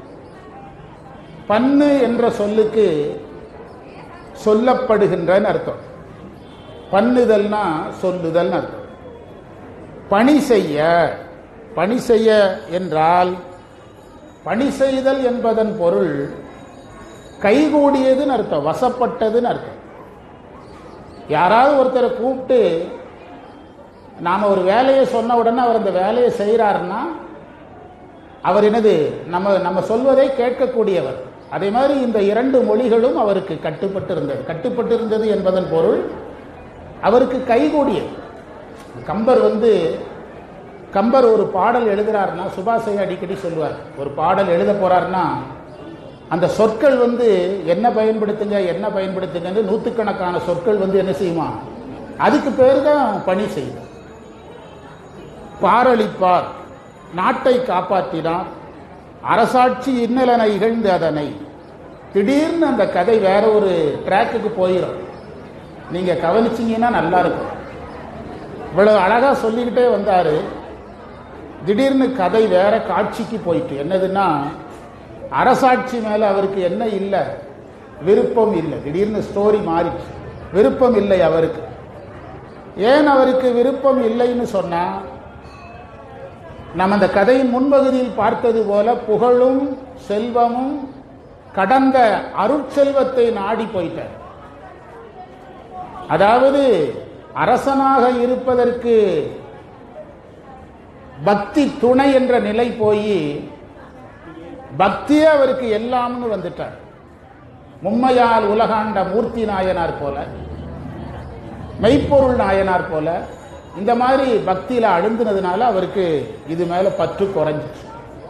பன்னு என்ற சொல்லுக்கு சொல்லப்படுகின்றன்னு அர்த்தம் பண்ணுதல்னா சொல்லுதல்னு அர்த்தம் பணி செய்ய பணி செய்ய என்றால் பணி செய்தல் என்பதன் பொருள் கைகூடியதுன்னு அர்த்தம் வசப்பட்டதுன்னு அர்த்தம் யாராவது ஒருத்தரை கூப்பிட்டு நாம் ஒரு வேலையை சொன்ன உடனே அவர் அந்த வேலையை செய்கிறாருன்னா அவர் என்னது நம்ம நம்ம சொல்வதை கேட்கக்கூடியவர் அதே மாதிரி இந்த இரண்டு மொழிகளும் அவருக்கு கட்டுப்பட்டு இருந்தது கட்டுப்பட்டு இருந்தது என்பதன் பொருள் அவருக்கு கைகூடியது கம்பர் வந்து கம்பர் ஒரு பாடல் எழுதுறாருன்னா சுபாஷை அடிக்கடி சொல்லுவார் ஒரு பாடல் எழுத போறாருன்னா அந்த சொற்கள் வந்து என்ன பயன்படுத்துங்க என்ன பயன்படுத்துங்கன்னு நூற்றுக்கணக்கான சொற்கள் வந்து என்ன செய்யுமா அதுக்கு பேர் தான் பணி செய்யும் பாரளிப்பார் நாட்டை காப்பாற்றினார் அரசாட்சி இன்னலனை இகழ்ந்து அதனை திடீர்னு அந்த கதை வேற ஒரு ட்ராக்குக்கு போயிடும் நீங்க கவனிச்சீங்கன்னா நல்லா இருக்கும் இவ்வளவு அழகா சொல்லிக்கிட்டே வந்தாரு திடீர்னு கதை வேற காட்சிக்கு போயிட்டு என்னதுன்னா அரசாட்சி மேல அவருக்கு என்ன இல்லை விருப்பம் இல்லை திடீர்னு ஸ்டோரி மாறிச்சு விருப்பம் இல்லை அவருக்கு ஏன் அவருக்கு விருப்பம் இல்லைன்னு சொன்னா நம்ம அந்த கதையின் முன்பகுதியில் பார்த்தது போல புகழும் செல்வமும் கடந்த அருட்செல்வத்தை நாடி போயிட்டார் அதாவது அரசனாக இருப்பதற்கு பக்தி துணை என்ற நிலை போய் பக்தியே அவருக்கு எல்லாம்னு வந்துட்டார் மும்மையால் உலகாண்ட மூர்த்தி நாயனார் போல மெய்ப்பொருள் நாயனார் போல இந்த மாதிரி பக்தியில அழுந்தினதுனால அவருக்கு இது மேல பற்று குறைஞ்சிச்சு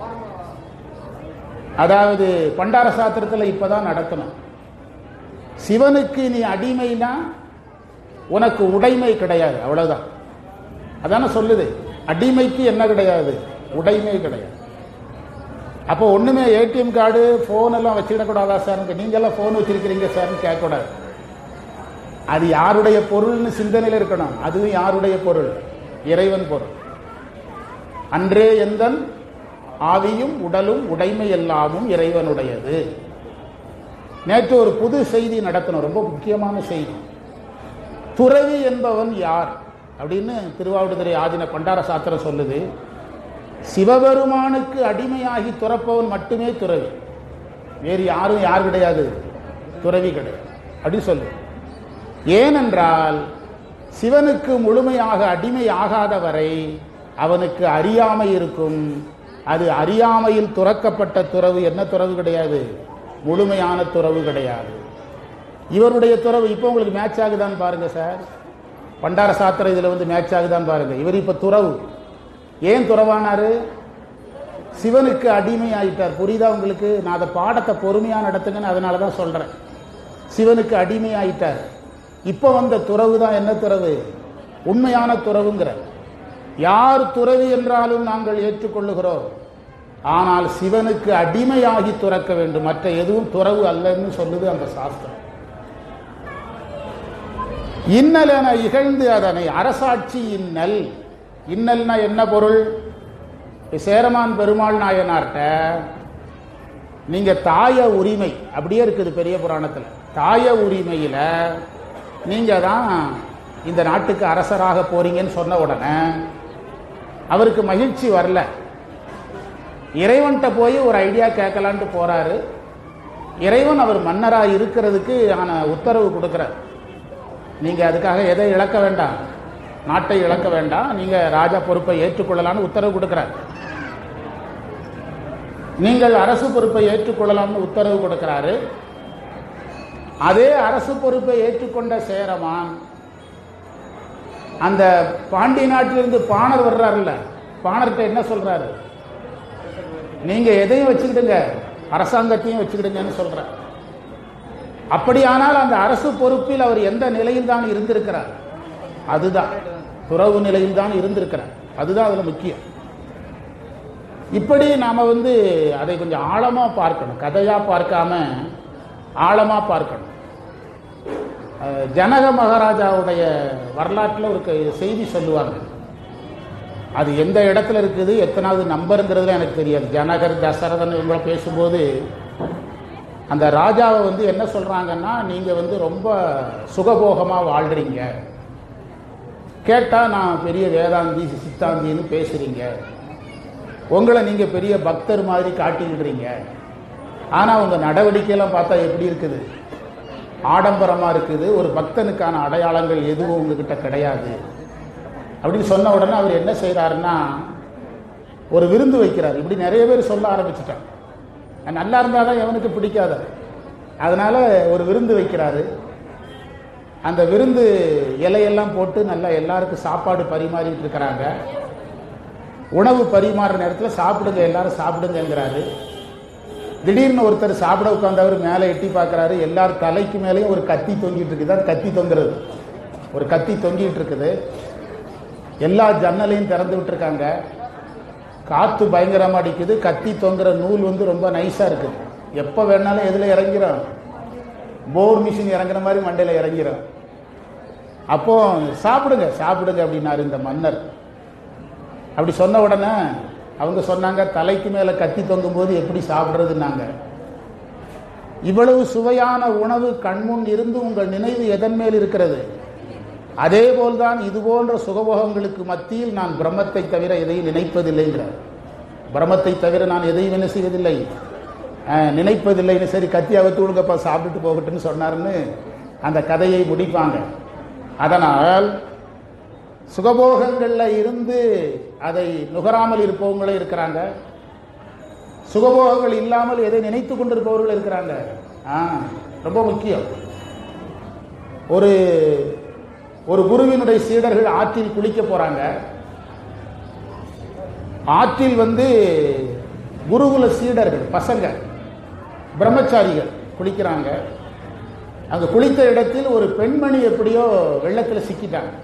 அதாவது பண்டார சாத்திரத்தில் இப்பதான் நடக்கணும் சிவனுக்கு நீ அடிமைனா உனக்கு உடைமை கிடையாது அவ்வளவுதான் அதான சொல்லுது அடிமைக்கு என்ன கிடையாது உடைமை கிடையாது அப்போ ஒண்ணுமே ஏடிஎம் கார்டு ஃபோன் எல்லாம் வச்சுக்கிடக்கூடாதா சார் நீங்க எல்லாம் ஃபோன் வச்சிருக்கிறீங்க சார்னு கேட்கக்கூடாது அது யாருடைய பொருள்னு சிந்தனையில் இருக்கணும் அதுவும் யாருடைய பொருள் இறைவன் பொருள் அன்றே எந்தன் ஆவியும் உடலும் உடைமை எல்லாமும் இறைவனுடையது நேற்று ஒரு புது செய்தி நடத்தணும் ரொம்ப முக்கியமான செய்தி துறவி என்பவன் யார் அப்படின்னு திருவாவடுதுறை ஆதின பண்டார சாத்திரம் சொல்லுது சிவபெருமானுக்கு அடிமையாகி துறப்பவன் மட்டுமே துறவி வேறு யாரும் யார் கிடையாது துறவி கிடையாது அப்படின்னு சொல்லு ஏனென்றால் சிவனுக்கு முழுமையாக அடிமை ஆகாத வரை அவனுக்கு அறியாமை இருக்கும் அது அறியாமையில் துறக்கப்பட்ட துறவு என்ன துறவு கிடையாது முழுமையான துறவு கிடையாது இவருடைய துறவு இப்போ உங்களுக்கு மேட்ச் ஆகுதான்னு பாருங்க சார் பண்டார சாத்திரம் இதில் வந்து மேட்ச் ஆகுதான்னு பாருங்க இவர் இப்போ துறவு ஏன் துறவானாரு சிவனுக்கு அடிமை ஆயிட்டார் புரியுதா உங்களுக்கு நான் அதை பாடத்தை பொறுமையாக நடத்துங்கன்னு அதனால தான் சொல்கிறேன் சிவனுக்கு அடிமை ஆயிட்டார் இப்போ வந்த துறவு தான் என்ன துறவு உண்மையான துறவுங்கிற யார் துறவி என்றாலும் நாங்கள் ஏற்றுக்கொள்ளுகிறோம் ஆனால் சிவனுக்கு அடிமையாகி துறக்க வேண்டும் மற்ற எதுவும் துறவு அல்லன்னு சொல்லுது அந்த சாஸ்திரம் இன்னல் என இகழ்ந்து அதனை அரசாட்சி இன்னல் இன்னல்னா என்ன பொருள் சேரமான் பெருமாள் நாயனார்ட்ட நீங்க தாய உரிமை அப்படியே இருக்குது பெரிய புராணத்தில் தாய உரிமையில நீங்க தான் இந்த நாட்டுக்கு அரசராக போறீங்கன்னு சொன்ன உடனே அவருக்கு மகிழ்ச்சி வரல இறைவன்கிட்ட போய் ஒரு ஐடியா கேட்கலான்ட்டு போறாரு இறைவன் அவர் மன்னராக இருக்கிறதுக்கு ஆன உத்தரவு கொடுக்கிறார் நீங்க அதுக்காக எதை இழக்க வேண்டாம் நாட்டை இழக்க வேண்டாம் நீங்க ராஜா பொறுப்பை ஏற்றுக்கொள்ளலாம்னு உத்தரவு கொடுக்கிறார் நீங்கள் அரசு பொறுப்பை ஏற்றுக்கொள்ளலாம்னு உத்தரவு கொடுக்கிறாரு அதே அரசு பொறுப்பை ஏற்றுக்கொண்ட சேரமான் அந்த பாண்டி நாட்டிலிருந்து பாணர் வர்றாருல்ல பாணர்கிட்ட என்ன சொல்றாரு நீங்க எதையும் வச்சுக்கிடுங்க அரசாங்கத்தையும் வச்சுக்கிடுங்கன்னு சொல்ற அப்படியானால் அந்த அரசு பொறுப்பில் அவர் எந்த நிலையில் தான் இருந்திருக்கிறார் அதுதான் துறவு நிலையில் தான் இருந்திருக்கிறார் அதுதான் அதுல முக்கியம் இப்படி நாம வந்து அதை கொஞ்சம் ஆழமா பார்க்கணும் கதையா பார்க்காம ஆழமா பார்க்கணும் அஹ் ஜனக மகாராஜாவுடைய வரலாற்றில் ஒரு க- செய்தி சொல்லுவாங்க அது எந்த இடத்துல இருக்குது எத்தனாவது நம்பருங்கிறதுல எனக்கு தெரியாது ஜனகர் தசரதன் இவங்கள பேசும்போது அந்த ராஜாவை வந்து என்ன சொல்றாங்கன்னா நீங்க வந்து ரொம்ப சுகபோகமா வாழ்றீங்க கேட்டா நான் பெரிய வேதாந்தி சித்தாந்தின்னு பேசுறீங்க உங்களை நீங்க பெரிய பக்தர் மாதிரி காட்டிக்கிடுறீங்க ஆனா உங்க நடவடிக்கையெல்லாம் பார்த்தா எப்படி இருக்குது ஆடம்பரமா இருக்குது ஒரு பக்தனுக்கான அடையாளங்கள் எதுவும் உங்ககிட்ட கிடையாது அப்படின்னு சொன்ன உடனே அவர் என்ன செய்கிறாருன்னா ஒரு விருந்து வைக்கிறார் இப்படி நிறைய பேர் சொல்ல ஆரம்பிச்சிட்டாங்க அது நல்லா இருந்தால் தான் எவனுக்கு பிடிக்காத அதனால ஒரு விருந்து வைக்கிறாரு அந்த விருந்து இலையெல்லாம் போட்டு நல்லா எல்லாருக்கும் சாப்பாடு பரிமாறிட்டு இருக்கிறாங்க உணவு பரிமாறுற நேரத்தில் சாப்பிடுங்க எல்லாரும் சாப்பிடுங்கங்கிறாரு திடீர்னு ஒருத்தர் சாப்பிட உட்காந்தவர் மேலே எட்டி பார்க்குறாரு எல்லார் தலைக்கு மேலேயும் ஒரு கத்தி தொங்கிட்டு இருக்குது அது கத்தி தொங்குறது ஒரு கத்தி தொங்கிட்டு இருக்குது எல்லா ஜன்னலையும் திறந்து விட்டுருக்காங்க காற்று பயங்கரமாக அடிக்குது கத்தி தொங்குற நூல் வந்து ரொம்ப நைஸாக இருக்குது எப்போ வேணாலும் எதில் இறங்கிறோம் போர் மிஷின் இறங்குற மாதிரி மண்டையில் இறங்கிறோம் அப்போ சாப்பிடுங்க சாப்பிடுங்க அப்படின்னாரு இந்த மன்னர் அப்படி சொன்ன உடனே அவங்க சொன்னாங்க தலைக்கு மேலே கத்தி தொங்கும் போது எப்படி சாப்பிட்றதுன்னாங்க இவ்வளவு சுவையான உணவு கண்முன் இருந்து உங்கள் நினைவு எதன் மேல் இருக்கிறது அதே போல்தான் இது போன்ற சுகபோகங்களுக்கு மத்தியில் நான் பிரம்மத்தை தவிர எதையும் நினைப்பதில்லைங்கிறார் பிரம்மத்தை தவிர நான் எதையும் என்ன செய்வதில்லை அஹ், நினைப்பதில்லைன்னு சரி கத்தி அவுத்து விடுங்கப்பா சாப்பிட்டுட்டு போகட்டும்னு சொன்னாருன்னு அந்த கதையை முடிப்பாங்க அதனால் சுகபோகங்களில் இருந்து அதை நுகராமல் இருப்பவங்களும் இருக்கிறாங்க சுகபோகங்கள் இல்லாமல் எதை நினைத்து கொண்டிருப்பவர்கள் இருக்கிறாங்க ஆ ரொம்ப முக்கியம் ஒரு ஒரு குருவினுடைய சீடர்கள் ஆற்றில் குளிக்க போறாங்க ஆற்றில் வந்து குருகுல சீடர்கள் பசங்க பிரம்மச்சாரிகள் குளிக்கிறாங்க அங்க குளித்த இடத்தில் ஒரு பெண்மணி எப்படியோ வெள்ளத்தில் சிக்கிட்டாங்க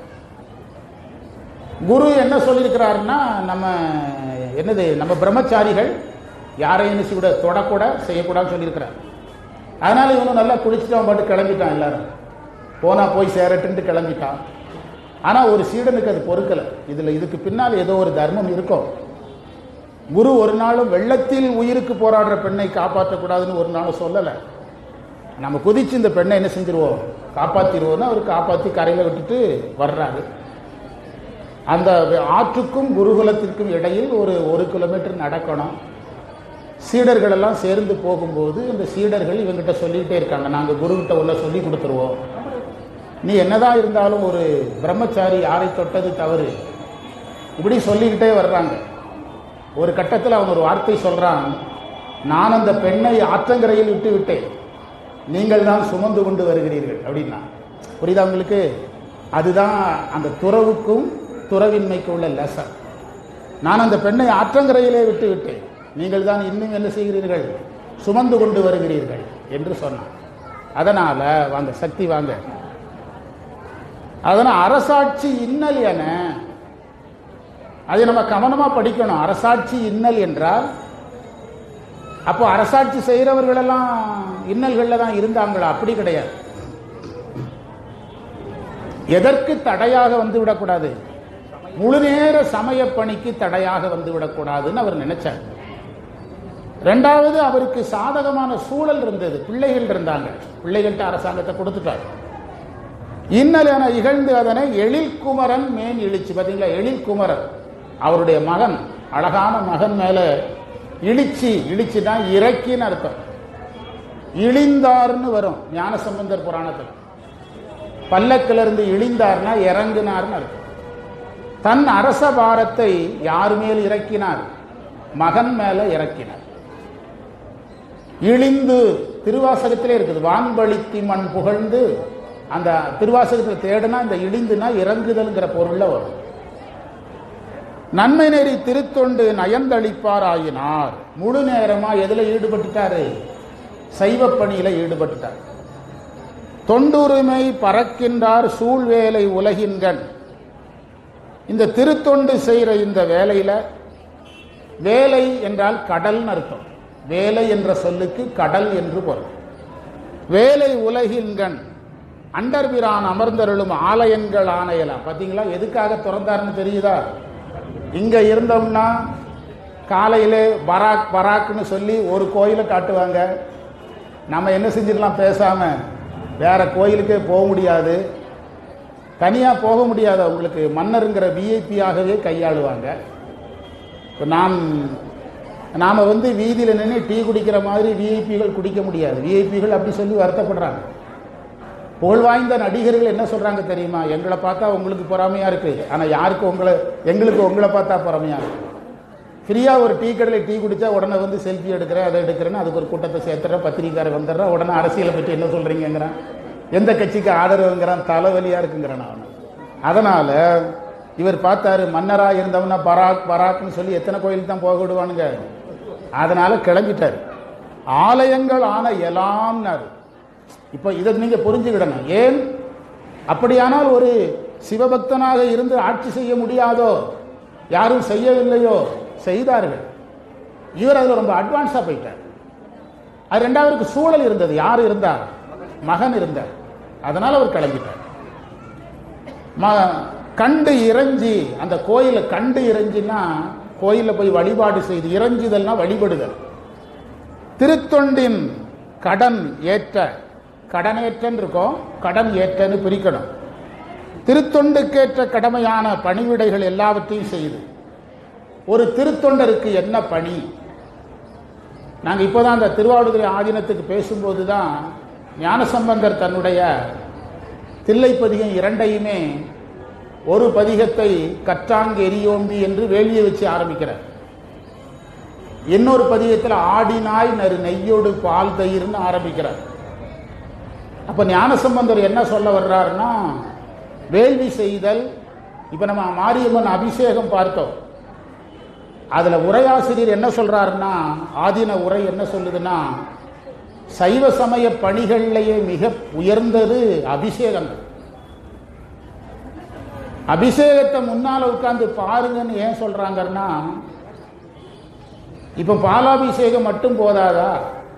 குரு என்ன சொல்லியிருக்கிறாருன்னா நம்ம என்னது நம்ம பிரம்மச்சாரிகள் யாரையும் என்ன செய்யக்கூட தொடக்கூட செய்யக்கூடாதுன்னு சொல்லியிருக்கிறார் அதனால இவனும் நல்லா குளிச்சுட்டு அவன் பாட்டு கிளம்பிட்டான் எல்லாரும் போனா போய் சேரட்டுன்ட்டு கிளம்பிட்டான் ஆனா ஒரு சீடனுக்கு அது பொறுக்கல இதுல இதுக்கு பின்னால் ஏதோ ஒரு தர்மம் இருக்கும் குரு ஒரு நாளும் வெள்ளத்தில் உயிருக்கு போராடுற பெண்ணை காப்பாற்றக்கூடாதுன்னு ஒரு நாளும் சொல்லலை நம்ம குதிச்சு இந்த பெண்ணை என்ன செஞ்சிருவோம் காப்பாத்திடுவோம்னா அவர் காப்பாற்றி கரையில் விட்டுட்டு வர்றாரு அந்த ஆற்றுக்கும் குருகுலத்திற்கும் இடையில் ஒரு ஒரு கிலோமீட்டர் நடக்கணும் சீடர்கள் எல்லாம் சேர்ந்து போகும்போது இந்த சீடர்கள் இவங்கிட்ட சொல்லிக்கிட்டே இருக்காங்க நாங்கள் குருகிட்ட உள்ள சொல்லி கொடுத்துருவோம் நீ என்னதான் இருந்தாலும் ஒரு பிரம்மச்சாரி யாரை தொட்டது தவறு இப்படி சொல்லிக்கிட்டே வர்றாங்க ஒரு கட்டத்தில் அவன் ஒரு வார்த்தை சொல்றான் நான் அந்த பெண்ணை ஆற்றங்கரையில் விட்டு விட்டேன் நீங்கள் தான் சுமந்து கொண்டு வருகிறீர்கள் அப்படின்னா புரியுதா உங்களுக்கு அதுதான் அந்த துறவுக்கும் துறவின்மைக்கும் உள்ள லெசன் நான் அந்த பெண்ணை ஆற்றங்கரையிலே விட்டு விட்டேன் நீங்கள் தான் இன்னும் என்ன செய்கிறீர்கள் சுமந்து கொண்டு வருகிறீர்கள் என்று சொன்னான் அதனால வாங்க சக்தி வாங்க அதனால் அரசாட்சி இன்னல் என அதை நம்ம கவனமா படிக்கணும் அரசாட்சி இன்னல் என்றால் அப்போ அரசாட்சி செய்கிறவர்கள் எல்லாம் இன்னல்கள்ல தான் இருந்தாங்களா அப்படி கிடையாது எதற்கு தடையாக வந்து விடக்கூடாது முழு நேர சமய பணிக்கு தடையாக வந்து விடக்கூடாதுன்னு அவர் நினைச்சார் ரெண்டாவது அவருக்கு சாதகமான சூழல் இருந்தது பிள்ளைகள் இருந்தாங்க பிள்ளைகள்கிட்ட அரசாங்கத்தை கொடுத்துட்டார் இன்னல் என இகழ்ந்து அதனை எழில்குமரன் மேன் இழிச்சு பார்த்தீங்களா எழில்குமரன் அவருடைய மகன் அழகான மகன் மேல இழிச்சி இழிச்சுனா இறக்கின்னு அர்த்தம் இழிந்தார்னு வரும் ஞானசம்பந்தர் புராணத்தில் பல்லக்கிலிருந்து இருந்து இழிந்தார்னா இறங்கினார்னு அர்த்தம் தன் அரச பாரத்தை யார் மேல் இறக்கினார் மகன் மேல இறக்கினார் இழிந்து திருவாசகத்திலே இருக்குது வான்பளித்தி மண் புகழ்ந்து அந்த திருவாசகத்தில் தேடுனா இந்த இழிந்துனா இறங்குதல்ங்கிற பொருள்ல வரும் நன்மை நெறி திருத்தொண்டு நயந்தளிப்பார் ஆயினார் முழு நேரமா எதுல ஈடுபட்டுட்டாரு சைவ பணியில ஈடுபட்டுட்டார் தொண்டுரிமை பறக்கின்றார் சூழ்வேலை உலகின்கண் இந்த திருத்தொண்டு செய்கிற இந்த வேலையில வேலை என்றால் கடல்னு அர்த்தம் வேலை என்ற சொல்லுக்கு கடல் என்று பொருள் வேலை உலகின்கண் அண்டர்பிரான் அமர்ந்தருளும் ஆலயங்கள் ஆணையலாம் பார்த்தீங்களா எதுக்காக திறந்தாருன்னு தெரியுதா இங்க இருந்தோம்னா காலையிலே பராக் பராக்னு சொல்லி ஒரு கோயிலை காட்டுவாங்க நம்ம என்ன செஞ்சிடலாம் பேசாம வேற கோயிலுக்கே போக முடியாது தனியா போக முடியாது அவங்களுக்கு மன்னருங்கிற விஐபியாகவே கையாளுவாங்க இப்போ நாம் நாம வந்து வீதியில் நின்று டீ குடிக்கிற மாதிரி விஐபிகள் குடிக்க முடியாது விஐபிகள் அப்படி சொல்லி வருத்தப்படுறாங்க புகழ்வாய்ந்த நடிகர்கள் என்ன சொல்றாங்க தெரியுமா எங்களை பார்த்தா உங்களுக்கு பொறாமையா இருக்கு ஆனா யாருக்கு உங்களை எங்களுக்கு உங்களை பார்த்தா பொறாமையா இருக்கு ஃப்ரீயா ஒரு டீ கடையில் டீ குடிச்சா உடனே வந்து செல்ஃபி எடுக்கிறேன் அதை எடுக்கிறேன்னு அதுக்கு ஒரு கூட்டத்தை சேர்த்துறேன் பத்திரிக்காரர் வந்துடுறேன் உடனே அரசியலை பற்றி என்ன சொல்றீங்கிறான் எந்த கட்சிக்கு ஆதரவுங்கிறான் தலைவலியா இருக்குங்கிறான் அவன் அதனால இவர் பார்த்தாரு மன்னரா இருந்தவனா பராக் பராக்னு சொல்லி எத்தனை கோயிலுக்கு தான் போக விடுவானுங்க அதனால கிளம்பிட்டார் ஆலயங்கள் ஆன எல்லாம்னாரு இப்போ இதை நீங்க புரிஞ்சுக்கிடணும் ஏன் அப்படியானால் ஒரு சிவபக்தனாக இருந்து ஆட்சி செய்ய முடியாதோ யாரும் செய்யவில்லையோ செய்தார்கள் இவர் அதில் ரொம்ப அட்வான்ஸாக போயிட்டார் அது ரெண்டாவதுக்கு சூழல் இருந்தது யார் இருந்தார் மகன் இருந்தார் அதனால அவர் கிளம்பிட்டார் ம கண்டு இறைஞ்சி அந்த கோயிலை கண்டு இறைஞ்சின்னா கோயிலில் போய் வழிபாடு செய்து இறைஞ்சுதல்னா வழிபடுதல் திருத்தொண்டின் கடன் ஏற்ற கடனேற்றன்னு இருக்கும் கடன் ஏற்றன்னு பிரிக்கணும் திருத்தொண்டுக்கேற்ற கடமையான பணிவிடைகள் எல்லாவற்றையும் செய்து ஒரு திருத்தொண்டருக்கு என்ன பணி நாங்கள் இப்போதான் அந்த திருவாவடுதுறை ஆதீனத்துக்கு பேசும்போது தான் ஞானசம்பந்தர் தன்னுடைய தில்லைப்பதிகம் இரண்டையுமே ஒரு பதிகத்தை கற்றாங்கு எரியோம்பி என்று வேலியை வச்சு ஆரம்பிக்கிறார் இன்னொரு பதிகத்தில் ஆடினாய் நறு நெய்யோடு பால் தயிர்னு ஆரம்பிக்கிறார் அப்ப ஞானசம்பந்தர் என்ன சொல்ல வர்றாருன்னா வேள்வி செய்தல் இப்ப நம்ம மாரியம்மன் அபிஷேகம் பார்த்தோம் அதுல உரையாசிரியர் என்ன சொல்றாருன்னா ஆதீன உரை என்ன சொல்லுதுன்னா சைவ சமய பணிகள்லேயே மிக உயர்ந்தது அபிஷேகங்கள் அபிஷேகத்தை முன்னால உட்கார்ந்து பாருங்கன்னு ஏன் சொல்றாங்கன்னா இப்ப பாலாபிஷேகம் மட்டும் போதாதா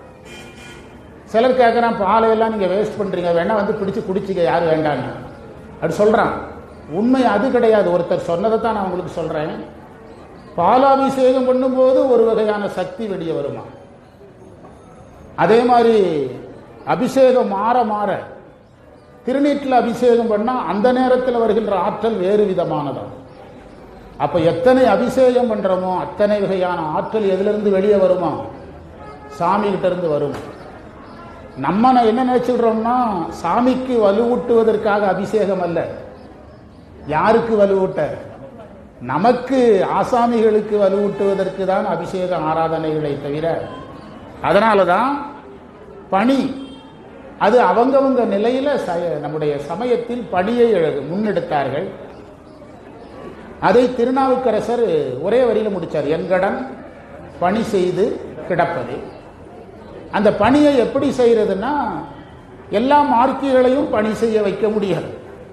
சிலர் கேட்குறான் பாலையெல்லாம் நீங்கள் வேஸ்ட் பண்ணுறீங்க வேணா வந்து பிடிச்சு குடிச்சிக்க யார் வேண்டாங்க அப்படி சொல்கிறான் உண்மை அது கிடையாது ஒருத்தர் சொன்னதை தான் நான் உங்களுக்கு சொல்கிறேன் பாலாபிஷேகம் பண்ணும்போது ஒரு வகையான சக்தி வெளியே வருமா அதே மாதிரி அபிஷேகம் மாற மாற திருநீட்டில் அபிஷேகம் பண்ணால் அந்த நேரத்தில் வருகின்ற ஆற்றல் வேறு விதமானதாகும் அப்போ எத்தனை அபிஷேகம் பண்ணுறோமோ அத்தனை வகையான ஆற்றல் எதிலிருந்து வெளியே வருமா சாமி கிட்ட இருந்து வரும் நம்ம ந- என்ன நினைச்சுடுறோம்னா சாமிக்கு வலுவூட்டுவதற்காக அபிஷேகம் அல்ல யாருக்கு வலுவூட்ட நமக்கு ஆசாமிகளுக்கு வலுவூட்டுவதற்கு தான் அபிஷேக ஆராதனைகளை தவிர அதனால தான் பணி அது அவங்கவங்க நிலையில ச- நம்முடைய சமயத்தில் பணியை எழு- முன்னெடுத்தார்கள் அதை திருநாவுக்கரசர் ஒரே வரியில முடிச்சார் என்கடன் பணி செய்து கிடப்பது அந்த பணியை எப்படி செய்யறதுன்னா எல்லா மார்க்கிகளையும் பணி செய்ய வைக்க முடியாது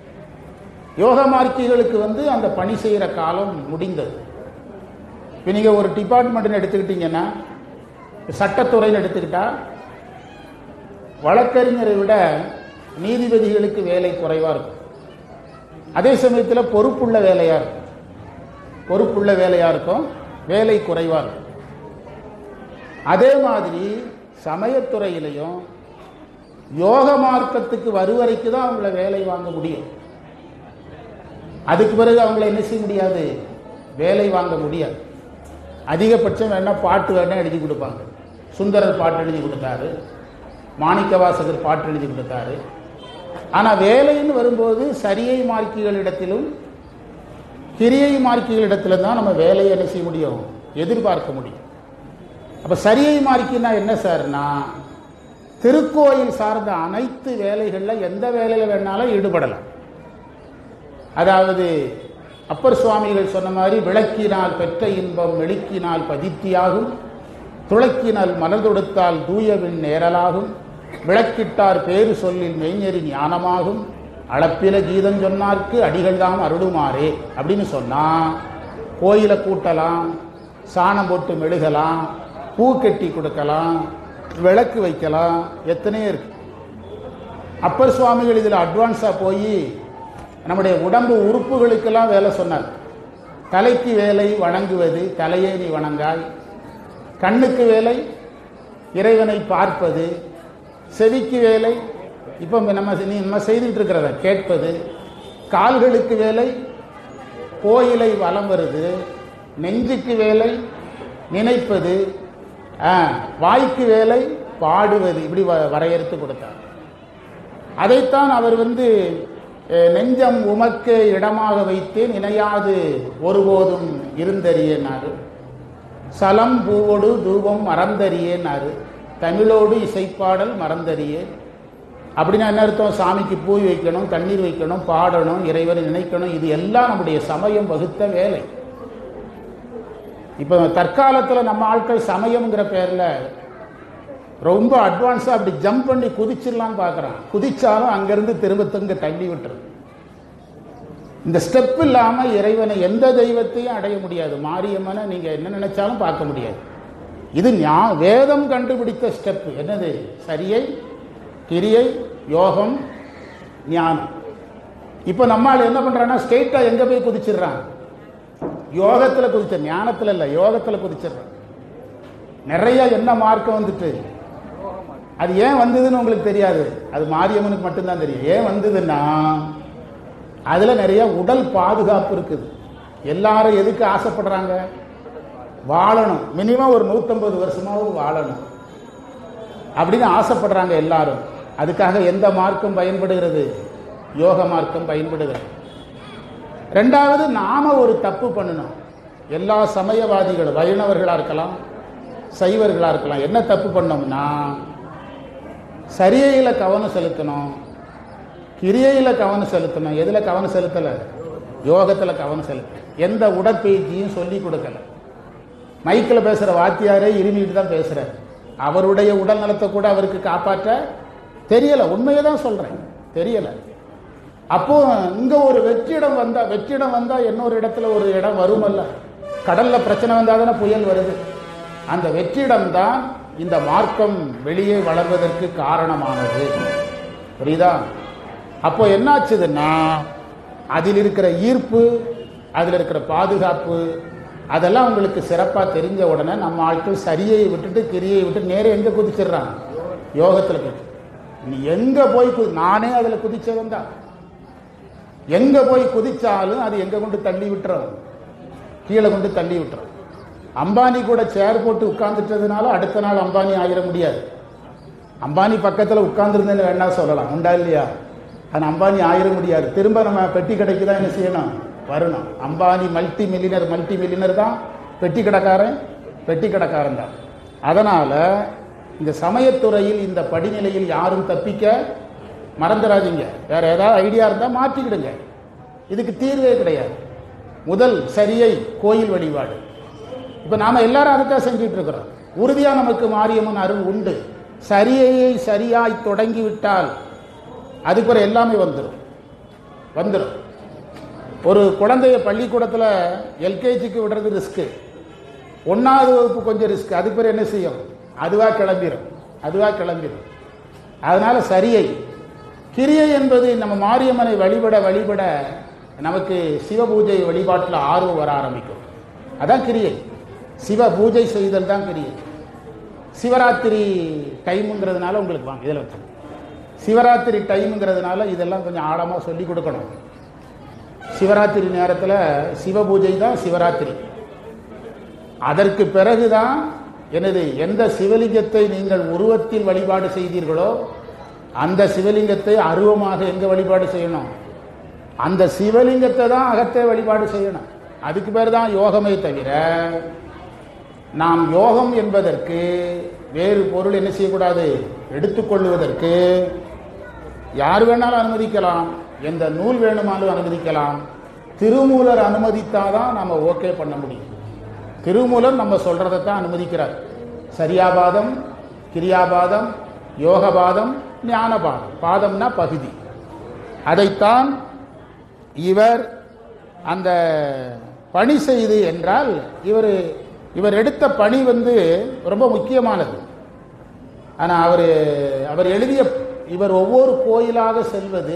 யோக மார்க்கிகளுக்கு வந்து அந்த பணி செய்கிற காலம் முடிந்தது இப்போ நீங்கள் ஒரு டிபார்ட்மெண்ட்னு எடுத்துக்கிட்டீங்கன்னா சட்டத்துறைன்னு எடுத்துக்கிட்டா வழக்கறிஞரை விட நீதிபதிகளுக்கு வேலை குறைவாக இருக்கும் அதே சமயத்தில் பொறுப்புள்ள வேலையாக இருக்கும் பொறுப்புள்ள வேலையாக இருக்கும் வேலை குறைவாக இருக்கும் அதே மாதிரி சமயத்துறையிலையும் யோக மார்க்கத்துக்கு வருவரைக்கு தான் அவங்கள வேலை வாங்க முடியும் அதுக்கு பிறகு அவங்கள என்ன செய்ய முடியாது வேலை வாங்க முடியாது அதிகபட்சம் வேணா பாட்டு வேணா எழுதி கொடுப்பாங்க சுந்தரர் பாட்டு எழுதி கொடுத்தாரு மாணிக்கவாசகர் பாட்டு எழுதி கொடுத்தாரு ஆனால் வேலைன்னு வரும்போது சரியை மார்க்கிகளிடத்திலும் கிரியை மார்க்கிகளிடத்திலும் தான் நம்ம வேலையை என்ன செய்ய முடியும் எதிர்பார்க்க முடியும் அப்ப சரியை மார்க்கினா என்ன சார்னா திருக்கோயில் சார்ந்த அனைத்து வேலைகள்ல எந்த வேலையில வேணாலும் ஈடுபடலாம் அதாவது அப்பர் சுவாமிகள் சொன்ன மாதிரி விளக்கினால் பெற்ற இன்பம் மெழுக்கினால் பதித்தியாகும் துளக்கினால் மனதொடுத்தால் தூயவின் நேரலாகும் விளக்கிட்டார் பேரு சொல்லில் மெய்ஞரி ஞானமாகும் அளப்பில கீதம் சொன்னார்க்கு அடிகள் தாம் அருளுமாறே அப்படின்னு சொன்னா கோயிலை கூட்டலாம் சாணம் போட்டு மெழுகலாம் பூ கட்டி கொடுக்கலாம் விளக்கு வைக்கலாம் எத்தனையோ இருக்கு அப்பர் சுவாமிகள் இதில் அட்வான்ஸாக போய் நம்முடைய உடம்பு உறுப்புகளுக்கெல்லாம் வேலை சொன்னார் தலைக்கு வேலை வணங்குவது தலையே நீ வணங்காய் கண்ணுக்கு வேலை இறைவனை பார்ப்பது செவிக்கு வேலை இப்போ நம்ம நீ நம்ம செய்துட்டு இருக்கிறத கேட்பது கால்களுக்கு வேலை கோயிலை வலம் வருது நெஞ்சுக்கு வேலை நினைப்பது ஆ, வாய்க்கு வேலை பாடுவது இப்படி வ- வரையறுத்து கொடுத்தார் அதைத்தான் அவர் வந்து அஹ், நெஞ்சம் உமக்கு இடமாக வைத்தேன் இணையாது ஒருபோதும் இருந்தறியேனாரு சலம் பூவோடு தூபம் மறந்தறியேனாரு தமிழோடு இசைப்பாடல் மறந்தறியேன் அப்படின்னா என்ன அர்த்தம் சாமிக்கு பூ வைக்கணும் தண்ணீர் வைக்கணும் பாடணும் இறைவனை நினைக்கணும் இது எல்லாம் நம்முடைய சமயம் வகுத்த வேலை இப்போ தற்காலத்தில் நம்ம ஆட்கள் சமயம்ங்கிற பேரில் ரொம்ப அட்வான்ஸாக அப்படி ஜம்ப் பண்ணி குதிச்சிடலான்னு பார்க்குறான் குதிச்சாலும் அங்கேருந்து திரும்ப திரும்ப தள்ளி விட்டுரும் இந்த ஸ்டெப் இல்லாமல் இறைவனை எந்த தெய்வத்தையும் அடைய முடியாது மாரியம்மனை நீங்கள் என்ன நினைச்சாலும் பார்க்க முடியாது இது ஞா வேதம் கண்டுபிடித்த ஸ்டெப் என்னது சரியை கிரியை யோகம் ஞானம் இப்போ நம்மால் என்ன பண்ணுறான்னா ஸ்ட்ரெயிட்டாக எங்கே போய் குதிச்சிடுறான் யோகத்தில் குதிச்ச ஞானத்தில் இல்லை யோகத்தில் குதிச்சிடுறான் நிறைய என்ன மார்க்கம் வந்துட்டு அது ஏன் வந்ததுன்னு உங்களுக்கு தெரியாது அது மாரியம்மனுக்கு மட்டும்தான் தெரியும் ஏன் வந்ததுன்னா அதில் நிறைய உடல் பாதுகாப்பு இருக்குது எல்லாரும் எதுக்கு ஆசைப்படுறாங்க வாழணும் மினிமம் ஒரு நூற்றம்பது வருஷமாவது வாழணும் அப்படின்னு ஆசைப்படுறாங்க எல்லாரும் அதுக்காக எந்த மார்க்கம் பயன்படுகிறது யோக மார்க்கம் பயன்படுகிறது ரெண்டாவது நாம ஒரு தப்பு பண்ணணும் எல்லா சமயவாதிகளும் வைணவர்களாக இருக்கலாம் சைவர்களாக இருக்கலாம் என்ன தப்பு பண்ணோம்னா சரியையில் கவனம் செலுத்தணும் கிரியையில் கவனம் செலுத்தணும் எதில் கவனம் செலுத்தலை யோகத்தில் கவனம் செலுத்த எந்த உடற்பயிற்சியும் சொல்லி கொடுக்கல மைக்கில் பேசுகிற வாத்தியாரே இருமிட்டு தான் பேசுகிறார் அவருடைய உடல் நலத்தை கூட அவருக்கு காப்பாற்ற தெரியலை உண்மையை தான் சொல்கிறேன் தெரியலை அப்போ இங்க ஒரு வெற்றிடம் வந்தா வெற்றிடம் வந்தா இன்னொரு இடத்துல ஒரு இடம் வருமல்ல கடல்ல பிரச்சனை வந்தா தானே புயல் வருது அந்த வெற்றிடம் தான் இந்த மார்க்கம் வெளியே வளர்வதற்கு காரணமானது புரியுதா அப்போ என்னாச்சுதுன்னா அதில் இருக்கிற ஈர்ப்பு அதில் இருக்கிற பாதுகாப்பு அதெல்லாம் உங்களுக்கு சிறப்பாக தெரிஞ்ச உடனே நம்ம ஆட்கள் சரியை விட்டுட்டு கிரியை விட்டு நேரே எங்கே குதிச்சிடுறாங்க யோகத்தில் குதி நீ எங்கே போய் குதி நானே அதில் குதிச்சவன் தான் எங்க போய் குதிச்சாலும் அது எங்க கொண்டு தள்ளி விட்டுரும் கீழே கொண்டு தள்ளி விட்டுரும் அம்பானி கூட சேர் போட்டு உட்கார்ந்துட்டதுனால அடுத்த நாள் அம்பானி ஆகிட முடியாது அம்பானி பக்கத்தில் உட்கார்ந்துருந்தேன்னு வேணா சொல்லலாம் உண்டா இல்லையா ஆனால் அம்பானி ஆயிட முடியாது திரும்ப நம்ம பெட்டி கடைக்கு தான் என்ன செய்யணும் வரணும் Ambani multi millionaire multi millionaire தான் பெட்டி கடைக்காரன் பெட்டி கடைக்காரன் தான் அதனால் இந்த சமயத்துறையில் இந்த படிநிலையில் யாரும் தப்பிக்க மறந்துடாதீங்க வேற ஏதாவது ஐடியா இருந்தால் மாற்றிக்கிடுங்க இதுக்கு தீர்வே கிடையாது முதல் சரியை கோயில் வழிபாடு இப்போ நாம எல்லாரும் அதுக்காக செஞ்சுட்டு இருக்கிறோம் உறுதியாக நமக்கு மாரியம்மன் அருள் உண்டு சரியையை சரியாய் தொடங்கி விட்டால் அதுக்கு ஒரு எல்லாமே வந்துடும் வந்துடும் ஒரு குழந்தைய பள்ளிக்கூடத்தில் எல்கேஜிக்கு விடுறது ரிஸ்க்கு ஒன்றாவது வகுப்பு கொஞ்சம் ரிஸ்க் அதுக்கு பேர் என்ன செய்யும் அதுவாக கிளம்பிடும் அதுவாக கிளம்பிடும் அதனால சரியை கிரியை என்பது நம்ம மாரியம்மனை வழிபட வழிபட நமக்கு சிவ பூஜை வழிபாட்டில் ஆர்வம் வர ஆரம்பிக்கும் அதான் கிரியை சிவ பூஜை செய்தல் தான் கிரியை சிவராத்திரி டைமுங்கிறதுனால உங்களுக்கு வாங்க இதில் வச்சு சிவராத்திரி டைமுங்கிறதுனால இதெல்லாம் கொஞ்சம் ஆழமாக சொல்லி கொடுக்கணும் சிவராத்திரி நேரத்தில் சிவ பூஜை தான் சிவராத்திரி அதற்கு பிறகுதான் எனது எந்த சிவலிங்கத்தை நீங்கள் உருவத்தில் வழிபாடு செய்தீர்களோ அந்த சிவலிங்கத்தை அருவமாக எங்க வழிபாடு செய்யணும் அந்த சிவலிங்கத்தை தான் அகத்தை வழிபாடு செய்யணும் அதுக்கு பேர் தான் யோகமே தவிர நாம் யோகம் என்பதற்கு வேறு பொருள் என்ன செய்யக்கூடாது எடுத்துக்கொள்வதற்கு யார் வேணாலும் அனுமதிக்கலாம் எந்த நூல் வேணுமானாலும் அனுமதிக்கலாம் திருமூலர் அனுமதித்தாதான் நம்ம ஓகே பண்ண முடியும் திருமூலர் நம்ம சொல்றதை தான் அனுமதிக்கிறார் சரியாபாதம் கிரியாபாதம் யோகபாதம் ஞானபாதம் பாதம்னா பகுதி அதைத்தான் இவர் அந்த பணி செய்து என்றால் இவர் இவர் எடுத்த பணி வந்து ரொம்ப முக்கியமானது ஆனால் அவர் அவர் எழுதிய இவர் ஒவ்வொரு கோயிலாக செல்வது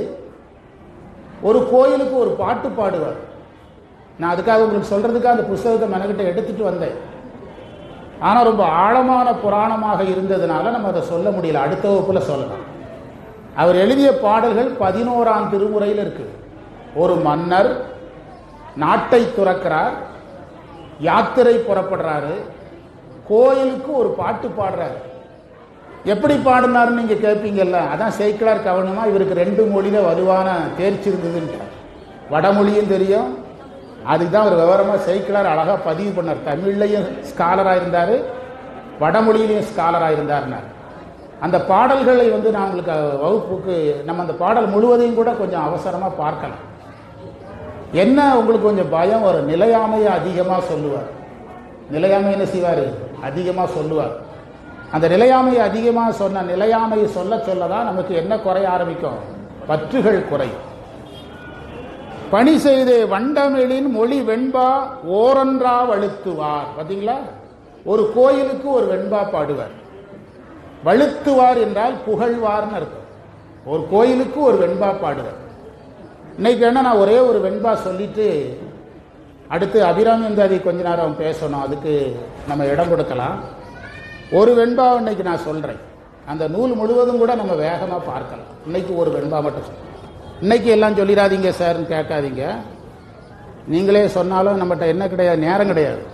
ஒரு கோயிலுக்கு ஒரு பாட்டு பாடுவார் நான் அதுக்காக உங்களுக்கு சொல்றதுக்காக அந்த புஸ்தகத்தை மெனக்கிட்ட எடுத்துட்டு வந்தேன் ஆனால் ரொம்ப ஆழமான புராணமாக இருந்ததுனால நம்ம அதை சொல்ல முடியல அடுத்த வகுப்புல சொல்லலாம் அவர் எழுதிய பாடல்கள் பதினோராம் திருமுறையில் இருக்கு ஒரு மன்னர் நாட்டை துறக்கிறார் யாத்திரை புறப்படுறாரு கோயிலுக்கு ஒரு பாட்டு பாடுறாரு எப்படி பாடினாருன்னு நீங்க கேட்பீங்கல்ல அதான் சேக்கிழார் கவனமா இவருக்கு ரெண்டு மொழியில வலுவான தேர்ச்சி இருந்ததுன்றார் வடமொழியும் தெரியும் அதுக்கு தான் அவர் விவரமா சேக்கிழார் அழகா பதிவு பண்ணார் தமிழ்லையும் ஸ்காலரா இருந்தாரு வடமொழியிலையும் ஸ்காலரா இருந்தார்னார் அந்த பாடல்களை வந்து நான் உங்களுக்கு வகுப்புக்கு நம்ம அந்த பாடல் முழுவதையும் கூட கொஞ்சம் அவசரமா பார்க்கலாம் என்ன உங்களுக்கு கொஞ்சம் பயம் வரும் நிலையாமையை அதிகமா சொல்லுவார் நிலையாமை என்ன செய்வார் அதிகமா சொல்லுவார் அந்த நிலையாமையை அதிகமா சொன்ன நிலையாமையை சொல்ல சொல்ல தான் நமக்கு என்ன குறைய ஆரம்பிக்கும் பற்றுகள் குறையும் பணி செய்தே வண்டமிழின் மொழி வெண்பா ஓரன்றா வழுத்துவார் பாத்தீங்களா ஒரு கோயிலுக்கு ஒரு வெண்பா பாடுவார் வழுத்துவார் என்றால் புகழ்வார்னு அர்த்தம் ஒரு கோயிலுக்கு ஒரு வெண்பா பாடுவார் இன்னைக்கு என்ன நான் ஒரே ஒரு வெண்பா சொல்லிட்டு அடுத்து அபிராமிந்தாதி கொஞ்ச நேரம் பேசணும் அதுக்கு நம்ம இடம் கொடுக்கலாம் ஒரு வெண்பா இன்னைக்கு நான் சொல்றேன் அந்த நூல் முழுவதும் கூட நம்ம வேகமா பார்க்கலாம் இன்னைக்கு ஒரு வெண்பா மட்டும் சொல்றேன் இன்னைக்கு எல்லாம் சொல்லிடாதீங்க சார்னு கேட்காதீங்க நீங்களே சொன்னாலும் நம்மகிட்ட என்ன கிடையாது நேரம் கிடையாது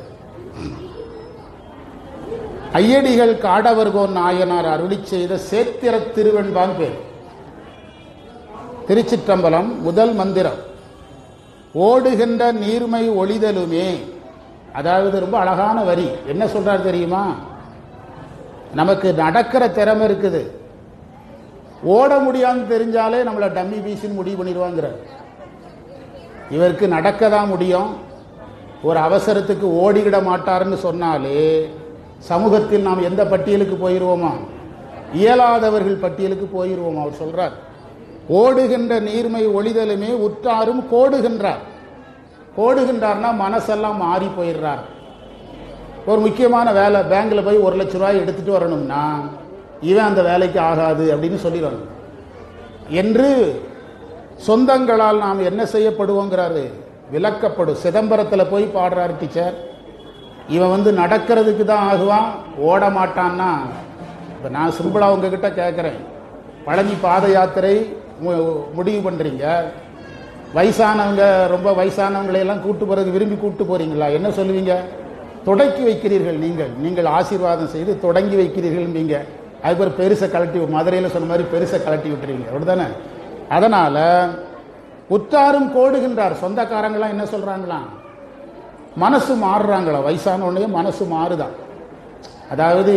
ஐயடிகள் காடவர்கோன் நாயனார் அருளி செய்த சேத்திர திருவெண்பான் பேர் திருச்சிற்றம்பலம் முதல் மந்திரம் ஓடுகின்ற நீர்மை ஒளிதலுமே அதாவது ரொம்ப அழகான வரி என்ன சொல்றாரு தெரியுமா நமக்கு நடக்கிற திறமை இருக்குது ஓட முடியாதுன்னு தெரிஞ்சாலே நம்மளை டம்மி பீஸ்னு முடிவு பண்ணிடுவாங்கிறார் இவருக்கு நடக்க தான் முடியும் ஒரு அவசரத்துக்கு ஓடிவிட மாட்டாருன்னு சொன்னாலே சமூகத்தில் நாம் எந்த பட்டியலுக்கு போயிடுவோமா இயலாதவர்கள் பட்டியலுக்கு போயிடுவோமா அவர் சொல்றார் ஓடுகின்ற நீர்மை ஒளிதலுமே உற்றாரும் கோடுகின்றார் கோடுகின்றார்னா மனசெல்லாம் மாறி போயிடுறார் ஒரு முக்கியமான வேலை பேங்க்ல போய் ஒரு லட்ச ரூபாய் எடுத்துட்டு வரணும்னா இவன் அந்த வேலைக்கு ஆகாது அப்படின்னு சொல்லிடணும் என்று சொந்தங்களால் நாம் என்ன செய்யப்படுவோங்கிறாரு விளக்கப்படும் சிதம்பரத்தில் போய் பாடுறாரு டீச்சர் இவன் வந்து நடக்கிறதுக்கு தான் ஆகுவான் ஓட மாட்டான்னா இப்போ நான் சிம்பிளாக உங்ககிட்ட கேட்குறேன் பழனி பாத யாத்திரை மு- முடிவு பண்ணுறீங்க வயசானவங்க ரொம்ப வயசானவங்களை எல்லாம் கூட்டு போறதுக்கு விரும்பி கூட்டு போறீங்களா என்ன சொல்லுவீங்க தொடக்கி வைக்கிறீர்கள் நீங்கள் நீங்கள் ஆசீர்வாதம் செய்து தொடங்கி வைக்கிறீர்கள் நீங்க அதுக்கு ஒரு பெருசை கலட்டி மதுரையில் சொன்ன மாதிரி பெருசை கலட்டி விட்டுறீங்க அப்படிதானே அதனால உற்றாரும் கோடுகின்றார் சொந்தக்காரங்களாம் என்ன சொல்றாங்களாம் மனசு மாறுறாங்களா வயசான உடனே மனசு மாறுதான் அதாவது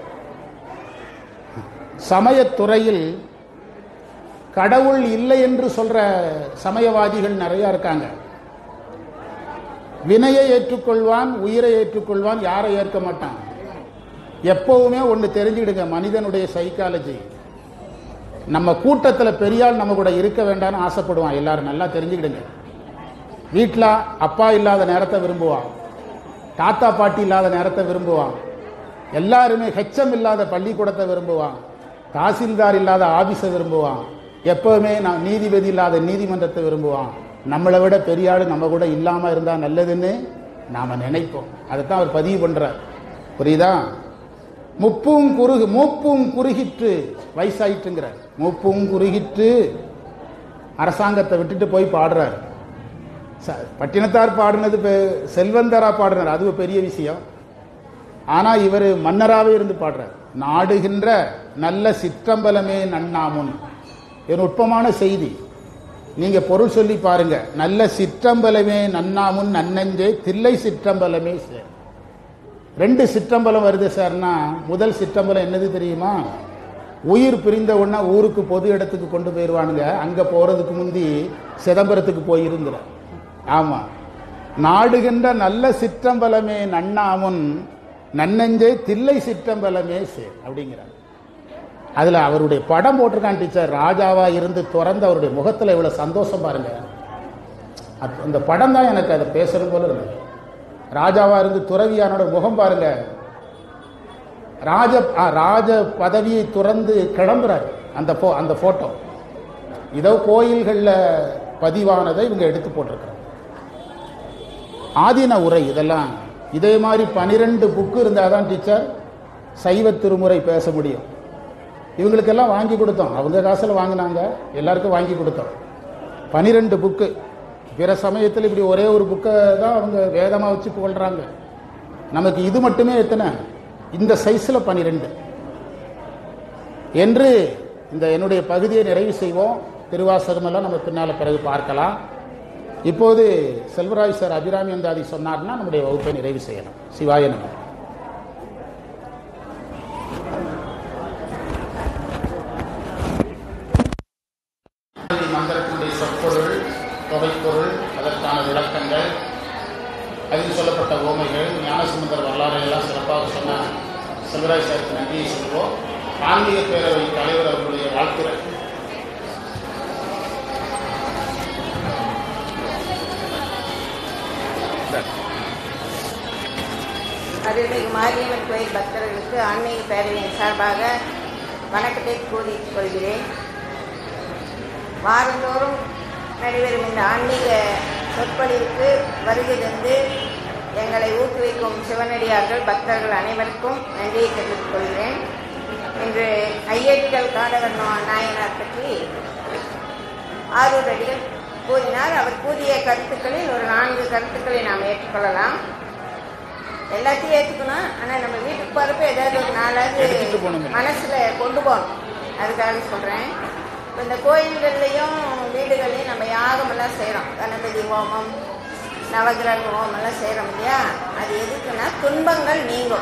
சமயத்துறையில் கடவுள் இல்லை என்று சொல்ற சமயவாதிகள் நிறைய இருக்காங்க வினையை ஏற்றுக்கொள்வான் உயிரை ஏற்றுக்கொள்வான் யாரை ஏற்க மாட்டான் எப்பவுமே ஒன்று தெரிஞ்சுக்கிடுங்க மனிதனுடைய சைக்காலஜி நம்ம கூட்டத்தில் பெரியாள் நம்ம கூட இருக்க வேண்டாம்னு ஆசைப்படுவான் எல்லாரும் நல்லா தெரிஞ்சுக்கிடுங்க வீட்டில் அப்பா இல்லாத நேரத்தை விரும்புவான் தாத்தா பாட்டி இல்லாத நேரத்தை விரும்புவான் எல்லாருமே ஹெச்சம் இல்லாத பள்ளிக்கூடத்தை விரும்புவான் தாசில்தார் இல்லாத ஆபீஸை விரும்புவான் எப்பவுமே நான் நீதிபதி இல்லாத நீதிமன்றத்தை விரும்புவான் நம்மளை விட பெரிய ஆளு நம்ம கூட இல்லாம இருந்தா நல்லதுன்னு நாம நினைப்போம் அதைத்தான் அவர் பதிவு பண்றார் புரியுதா முப்பும் குறுகு மூப்பும் குறுகிற்று வயசாயிட்டுங்கிறார் மூப்பும் குறுகிற்று அரசாங்கத்தை விட்டுட்டு போய் பாடுறார் ச- பட்டினத்தார் பாடினது பெ- செல்வந்தரா பாடினார் அது ஒரு பெரிய விஷயம் ஆனா இவர் மன்னராவே இருந்து பாடுறார் நாடுகின்ற நல்ல சிற்றம்பலமே நன்னாமுன் இது நுட்பமான செய்தி நீங்க பொருள் சொல்லி பாருங்க நல்ல சிற்றம்பலமே நன்னாமுன் நன்னஞ்சே தில்லை சிற்றம்பலமே சேர் ரெண்டு சிற்றம்பலம் வருது சார்னா முதல் சிற்றம்பலம் என்னது தெரியுமா உயிர் பிரிந்த உடனே ஊருக்கு பொது இடத்துக்கு கொண்டு போயிடுவானுங்க அங்க போறதுக்கு முந்தி சிதம்பரத்துக்கு போயிருந்துற ஆமா நாடுகின்ற நல்ல சிற்றம்பலமே நன்னாமுன் நன்னஞ்சே தில்லை சிற்றம்பலமே சேர் அப்படிங்கிறார் அதுல அவருடைய படம் போட்டிருக்கான் டீச்சர் ராஜாவா இருந்து துறந்து அவருடைய முகத்துல இவ்வளவு சந்தோஷம் பாருங்க அது- அந்த படம் தான் எனக்கு அதை பேசணும் போல இருந்தது ராஜாவா இருந்து துறவியானோட முகம் பாருங்க ராஜ ஆ, ராஜ பதவியை துறந்து கிளம்புறாரு அந்த போ அந்த போட்டோ இதோ கோயில்கள்ல பதிவானதை இவங்க எடுத்து போட்டிருக்கிறாங்க ஆதீன உரை இதெல்லாம் இதே மாதிரி பனிரெண்டு புக்கு இருந்தால் தான் டீச்சர் சைவ திருமுறை பேச முடியும் இவங்களுக்கெல்லாம் வாங்கி கொடுத்தோம் அவங்க காசில் வாங்கினாங்க எல்லாருக்கும் வாங்கி கொடுத்தோம் பனிரெண்டு புக்கு பிற சமயத்தில் இப்படி ஒரே ஒரு புக்கை தான் அவங்க வேதமாக வச்சு புகழ்றாங்க நமக்கு இது மட்டுமே எத்தனை இந்த சைஸில் பனிரெண்டு என்று இந்த என்னுடைய பகுதியை நிறைவு செய்வோம் திருவாசகமெல்லாம் நம்ம பின்னால் பிறகு பார்க்கலாம் இப்போது செல்வராஜ் சார் அபிராமி அந்தாதி சொன்னார்னா நம்முடைய வகுப்பை நிறைவு செய்யலாம் சிவாய நம மந்திரத்தினுடைய சொற்பொருள் தொகைப்பொருள் அதற்கான விளக்கங்கள் அதில் சொல்லப்பட்ட ஓமைகள் ஞானசுந்தர் வரலாறு எல்லாம் சிறப்பாக சொன்ன செல்வராஜ் சாருக்கு நன்றியை சொல்வோம் ஆன்மீக பேரவை தலைவர் அவர்களுடைய வாழ்த்துரை அருள்மிகு மாரியம்மன் கோயில் பக்தர்களுக்கு ஆன்மீக பேரவையின் சார்பாக வணக்கத்தை கூறிக் கொள்கிறேன் வாரந்தோறும் நடைபெறும் இந்த ஆன்மீக சொற்பொழிவுக்கு வருகை தந்து எங்களை ஊக்குவிக்கும் சிவனடியார்கள் பக்தர்கள் அனைவருக்கும் நன்றியை தெரிவித்துக் கொள்கிறேன் இன்று ஐயடிகள் காடவர் நா- நாயனார் பற்றி ஆரூர் அடிகள் கூறினார் அவர் கூறிய கருத்துக்களில் ஒரு நான்கு கருத்துக்களை நாம் ஏற்றுக்கொள்ளலாம் எல்லாத்தையும் ஏற்றுக்கணும் ஆனால் நம்ம வீட்டுக்கு போகிறப்ப ஏதாவது ஒரு நாளாவது எடுத்துட்டு போகணும். மனசில் கொண்டு போகணும் அதுக்காக சொல்கிறேன் இப்போ இந்த கோயில்கள்லையும் வீடுகள்லையும் நம்ம யாகமெல்லாம் செய்கிறோம் கணபதி ஹோமம் நவகிரக ஹோமம்லாம் செய்கிறோம் இல்லையா அது எதுக்குன்னா துன்பங்கள் நீங்கும்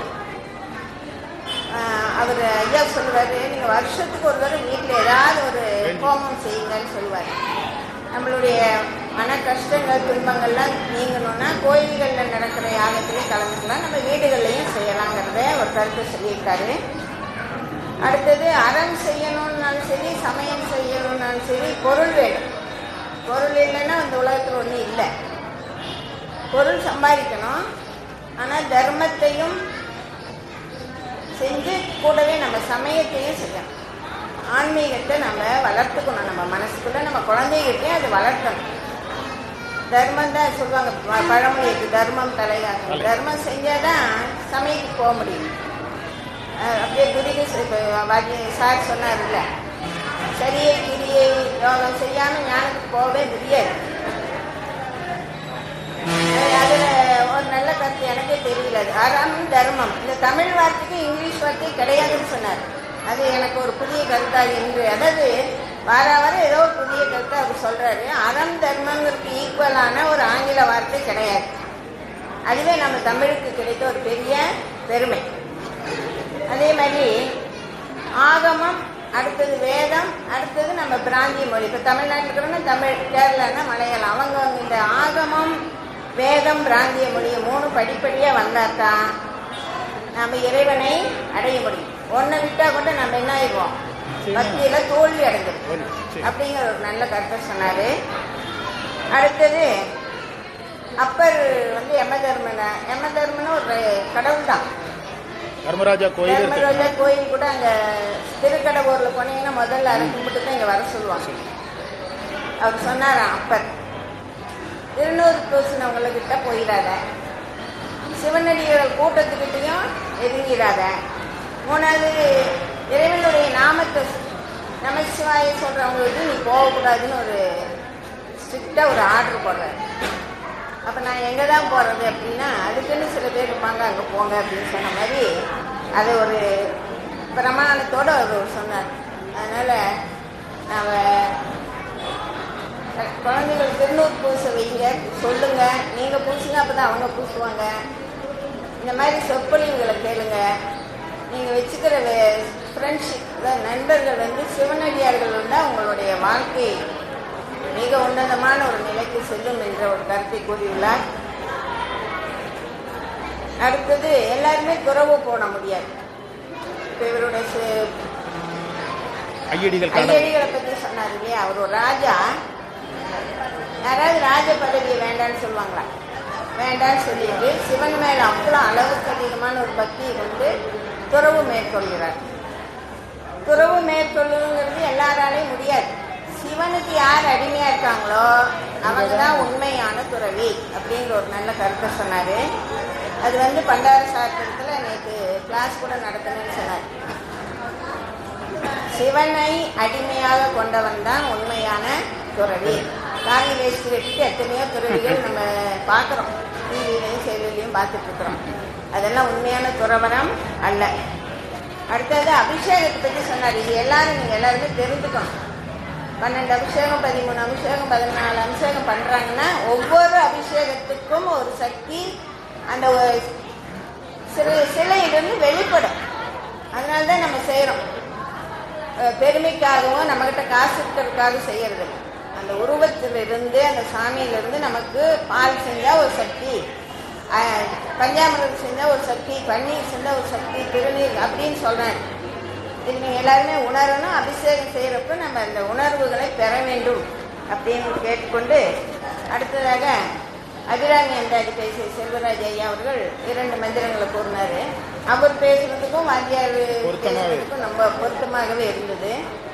ஆஹ் அவர் ஐயா சொல்லுவார் நீங்கள் வருஷத்துக்கு ஒரு தடவை வீட்டில் ஏதாவது ஒரு ஹோமம் செய்யுங்கன்னு சொல்லுவார் நம்மளுடைய மன கஷ்டங்கள் துன்பங்கள்லாம் நீங்கணும்னா கோயில்களில் நடக்கிற யாகத்திலே கலந்துக்கலாம் நம்ம வீடுகள்லையும் செய்யலாங்கிறத ஒரு கருத்து சொல்லியிருக்காரு அடுத்தது அறம் செய்யணும்னாலும் சரி சமயம் செய்யணும்னாலும் சரி பொருள் வேணும் பொருள் இல்லைன்னா அந்த உலகத்தில் ஒன்றும் இல்லை பொருள் சம்பாதிக்கணும் ஆனால் தர்மத்தையும் செஞ்சு கூடவே நம்ம சமயத்தையும் செய்யணும் ஆன்மீகத்தை நம்ம வளர்த்துக்கணும் நம்ம மனசுக்குள்ள நம்ம குழந்தைகிட்டையும் அது வளர்க்கணும் தர்மம் தான் சொல்லுவாங்க ப- பழமொழி இருக்கு தர்மம் தலைகாக்கும் தர்மம் செஞ்சாதான் சமயத்துக்கு போக முடியும் அஹ் அப்படியே குருகு சார் சொன்னார்ல சரியை கிரியை யோகம் செய்யாம ஞானத்துக்கு போகவே முடியாது அது- அதுல ஒரு நல்ல கருத்து எனக்கே தெரியல அது அறம் தர்மம் இந்த தமிழ் வார்த்தைக்கு இங்கிலீஷ் வார்த்தை கிடையாதுன்னு சொன்னார் அது எனக்கு ஒரு புதிய கருத்தாக இன்று அதாவது வார வாரம் ஏதோ ஒரு புதிய கருத்தை அவர் சொல்றாரு அறம் தர்மங்கிறதுக்கு ஈக்குவலான ஒரு ஆங்கில வார்த்தை கிடையாது அதுவே நம்ம தமிழுக்கு கிடைத்த ஒரு பெரிய பெருமை அதே மாதிரி ஆகமம் அடுத்தது வேதம் அடுத்தது நம்ம பிராந்திய மொழி இப்போ தமிழ்நாட்டில் இருக்கிறோன்னா தமிழ் கேரளான்னா மலையாளம் அவங்க இந்த ஆகமம் வேதம் பிராந்திய மொழி மூணு படிப்படியாக வந்தால் தான் நம்ம இறைவனை அடைய முடியும் ஒன்றை விட்டால் கூட நம்ம என்ன ஆயிடுவோம் பக்தியில் தோல்வி அடைஞ்சிடும் அப்படிங்கிற ஒரு நல்ல கருத்தை சொன்னார் அடுத்தது அப்பர் வந்து யம தர்மன யம தர்மன்னு ஒரு கடவுள் தான் தர்மராஜா கோயில் இருக்கு. தர்மராஜா கோயில் கூட அங்க திருக்கடவுர்ல போனீங்கன்னா முதல்ல அதை கும்பிட்டு தான் இங்க வர சொல்லுவாங்க அவர் சொன்னாராம் அப்பர் திருநூறு பூசினவங்கக்கிட்ட போயிடாத சிவனடிகள் கூட்டத்துக்கிட்டையும் நெருங்கிடாத மூணாவது இறைவனுடைய நாமத்தை நமச்சிவாய சொல்றவங்களுக்கு நீ போகக்கூடாதுன்னு ஒரு ஸ்ட்ரிக்டாக ஒரு ஆர்டர் போடுறாரு அப்போ நான் எங்கே தான் போகிறது அப்படின்னா அதுக்குன்னு சில பேர் இருப்பாங்க அங்கே போங்க அப்படின்னு சொன்ன மாதிரி அது ஒரு பிரமாணத்தோடு அவர் சொன்னார் அதனால் நாம் குழந்தைகள் திருநூறு பூச வைங்க சொல்லுங்க நீங்கள் பூசுங்க அப்போ தான் அவங்க பூசுவாங்க இந்த மாதிரி சொற்பொழிவுகளை கேளுங்க நீங்கள் வச்சுக்கிற ஃப்ரெண்ட்ஷிப் நண்பர்கள் வந்து சிவனடியார்கள் இருந்தால் உங்களுடைய வாழ்க்கை மிக உன்னதமான ஒரு நிலைக்கு செல்லும் என்ற ஒரு கருத்தை கூறியுள்ளார் அடுத்தது எல்லாருமே துறவு போட முடியாது இப்போ இவருடைய சி- ஐயடிகள் காண ஐயடிகளை பற்றி சொன்னார் இல்லையா அவர் ஒரு ராஜா யாராவது ராஜ பதவியை வேண்டான்னு சொல்லுவாங்களா வேண்டான்னு சொல்லிட்டு சிவன் மேல அவ்வளோ அளவுக்கு அதிகமான ஒரு பக்தியை கொண்டு துறவு மேற்கொள்கிறார் துறவு மேற்கொள்ளுங்கிறது எல்லாராலையும் முடியாது சிவனுக்கு யார் அடிமையா இருக்காங்களோ அவங்க தான் உண்மையான துறவி அப்படிங்கிற ஒரு நல்ல கருத்தை சொன்னாரு அது வந்து பண்டார சாஸ்திரத்தில் நேற்று கிளாஸ் கூட நடத்தணும்னு சொன்னார் சிவனை அடிமையாக கொண்டவன் தான் உண்மையான துறவி காவி வேஷ்டி கட்டிட்டு எத்தனையோ துறவிகள் நம்ம பார்க்குறோம் டிவிலையும் செய்திலையும் பார்த்துட்டு இருக்கிறோம் அதெல்லாம் உண்மையான துறவரம் அல்ல அடுத்தது அபிஷேகத்தை பற்றி சொன்னார் இது எல்லாரும் நீங்கள் எல்லாருமே தெரிஞ்சுக்கணும் பன்னெண்டு அபிஷேகம் பதிமூணு அபிஷேகம் பதினாலு அபிஷேகம் பண்ணுறாங்கன்னா ஒவ்வொரு அபிஷேகத்துக்கும் ஒரு சக்தி அந்த ஒரு சில சிலையிலிருந்து வெளிப்படும் அதனால தான் நம்ம செய்கிறோம் பெருமைக்காகவும் நம்மக்கிட்ட காசு இருக்கிறதுக்காக செய்யறது இல்ல. அந்த உருவத்திலிருந்து அந்த சாமியிலிருந்து நமக்கு பால் செஞ்சால் ஒரு சக்தி அஹ், பஞ்சாமிரதம் செஞ்சால் ஒரு சக்தி பன்னீர் செஞ்சால் ஒரு சக்தி திருநீர் அப்படின்னு சொல்கிறேன் இது நீங்கள் எல்லாருமே உணரணும் அபிஷேகம் செய்கிறப்ப நம்ம அந்த உணர்வுகளை பெற வேண்டும் அப்படின்னு கேட்டுக்கொண்டு அடுத்ததாக அபிராமி அந்தாதி பேசிய செல்வராஜ் ஐயா அவர்கள் இரண்டு மந்திரங்களை கூறினார் அவர் பேசுறதுக்கும் வாத்தியார் பொருத்தமாவே. பேசுறதுக்கும் ரொம்ப பொருத்தமாகவே இருந்தது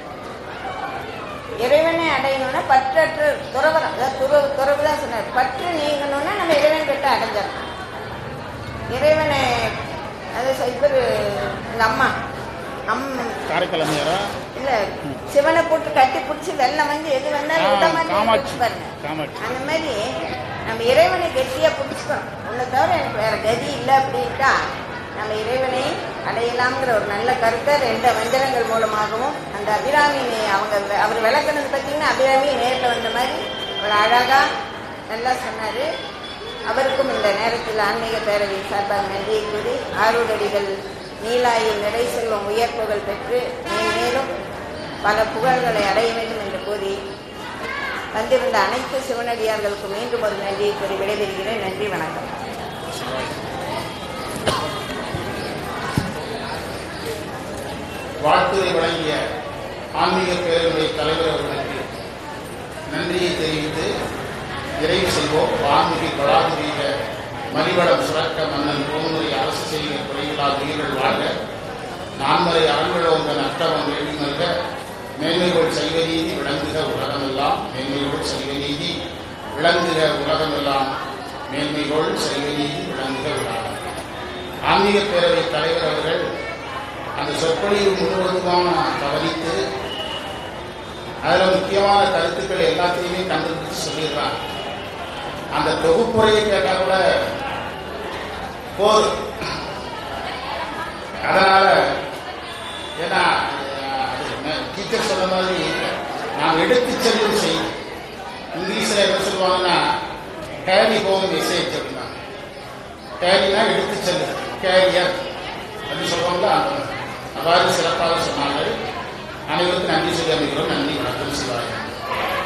இறைவனை அடையணும்னா பற்றற்று துறவரம் அதாவது துறவு துறவு தான் சொன்னார் பற்று நீங்கணும்னா நம்ம இறைவன் கிட்ட அடைஞ்சிடணும் இறைவனை அது இவர் எங்கள் அம்மா அம் காரைக்கிழமையாரா இல்ல சிவனை போட்டு கட்டி பிடிச்சி வெள்ளம் வந்து எது வந்தாலும் ஆ, விட மாட்டேன்னு காமாட்சி. பிடிச்சு பாருங்க காமாட்சி. அந்த மாதிரி நம்ம இறைவனை கெட்டியா பிடிச்சிக்கணும் உன்னை தவிர எனக்கு வேற கதி இல்லை அப்படின்ட்டா நம்ம இறைவனை அடையலாம்ங்கிற ஒரு நல்ல கருத்தை ரெண்டு மந்திரங்கள் மூலமாகவும் அந்த அபிராமி அவங்க அவர் விளக்குனது பார்த்தீங்கன்னா அபிராமி நேரில் வந்த மாதிரி அவர் அழகா நல்லா சொன்னாரு அவருக்கும் இந்த நேரத்தில் ஆன்மீக பேரவை சார்பாக நன்றியை கூறி ஆறுடடிகள் நீலாயில் நிறை செல்வம் உயர் புகழ் பெற்று மேலும் பல புகழ்களை அடைய வேண்டும் என்று கூறி வந்திருந்த அனைத்து சிவனடியார்களுக்கு மீண்டும் ஒரு நன்றியை கூறி விடைபெறுகிறேன் நன்றி வணக்கம் வாழ்த்துரை வழங்கிய ஆன்மீக பேரவை தலைவர் அவர்களுக்கு நன்றியை தெரிவித்து நிறைவு செய்வோம் வான்மிகு படாதுரிய மலிவடம் சுரக்க மன்னன் கோமுறை அரசு செய்கிற குறைகளால் உயிர்கள் வாழ்க நான்மறை அரண்களோங்க அட்டவம் வேண்டி நல்க மேன்மைகள் செய்வ நீதி விளங்குக உலகமெல்லாம் மேன்மைகள் செய்வ நீதி விளங்குக உலகமெல்லாம் மேன்மைகள் செய்வ நீதி விளங்குக உலகம் ஆன்மீக பேரவை தலைவர் அவர்கள் அந்த சொற்பொழிவு முழுவதுமாக கவனித்து அதில் முக்கியமான கருத்துக்கள் எல்லாத்தையுமே கண்டுபிடிச்சு சொல்லிடுறாங்க அந்த தொகுப்புரையை கேட்டால் கூட போதும் அதனால ஏன்னா டீச்சர் சொன்ன மாதிரி நாம் எடுத்துச் செல்லும் செய்தி இங்கிலீஷில் என்ன சொல்லுவாங்கன்னா கேரி ஹோம் மெசேஜ் அப்படின்னாங்க கேரினா எடுத்துச் செல்லு கேரியர் அப்படின்னு சொல்லுவாங்க அவ்வாறு சிறப்பாக சொன்னார்கள் அனைவருக்கும் நன்றி சொல்லி அமைக்கிறோம் நன்றி வணக்கம் சிவாயம்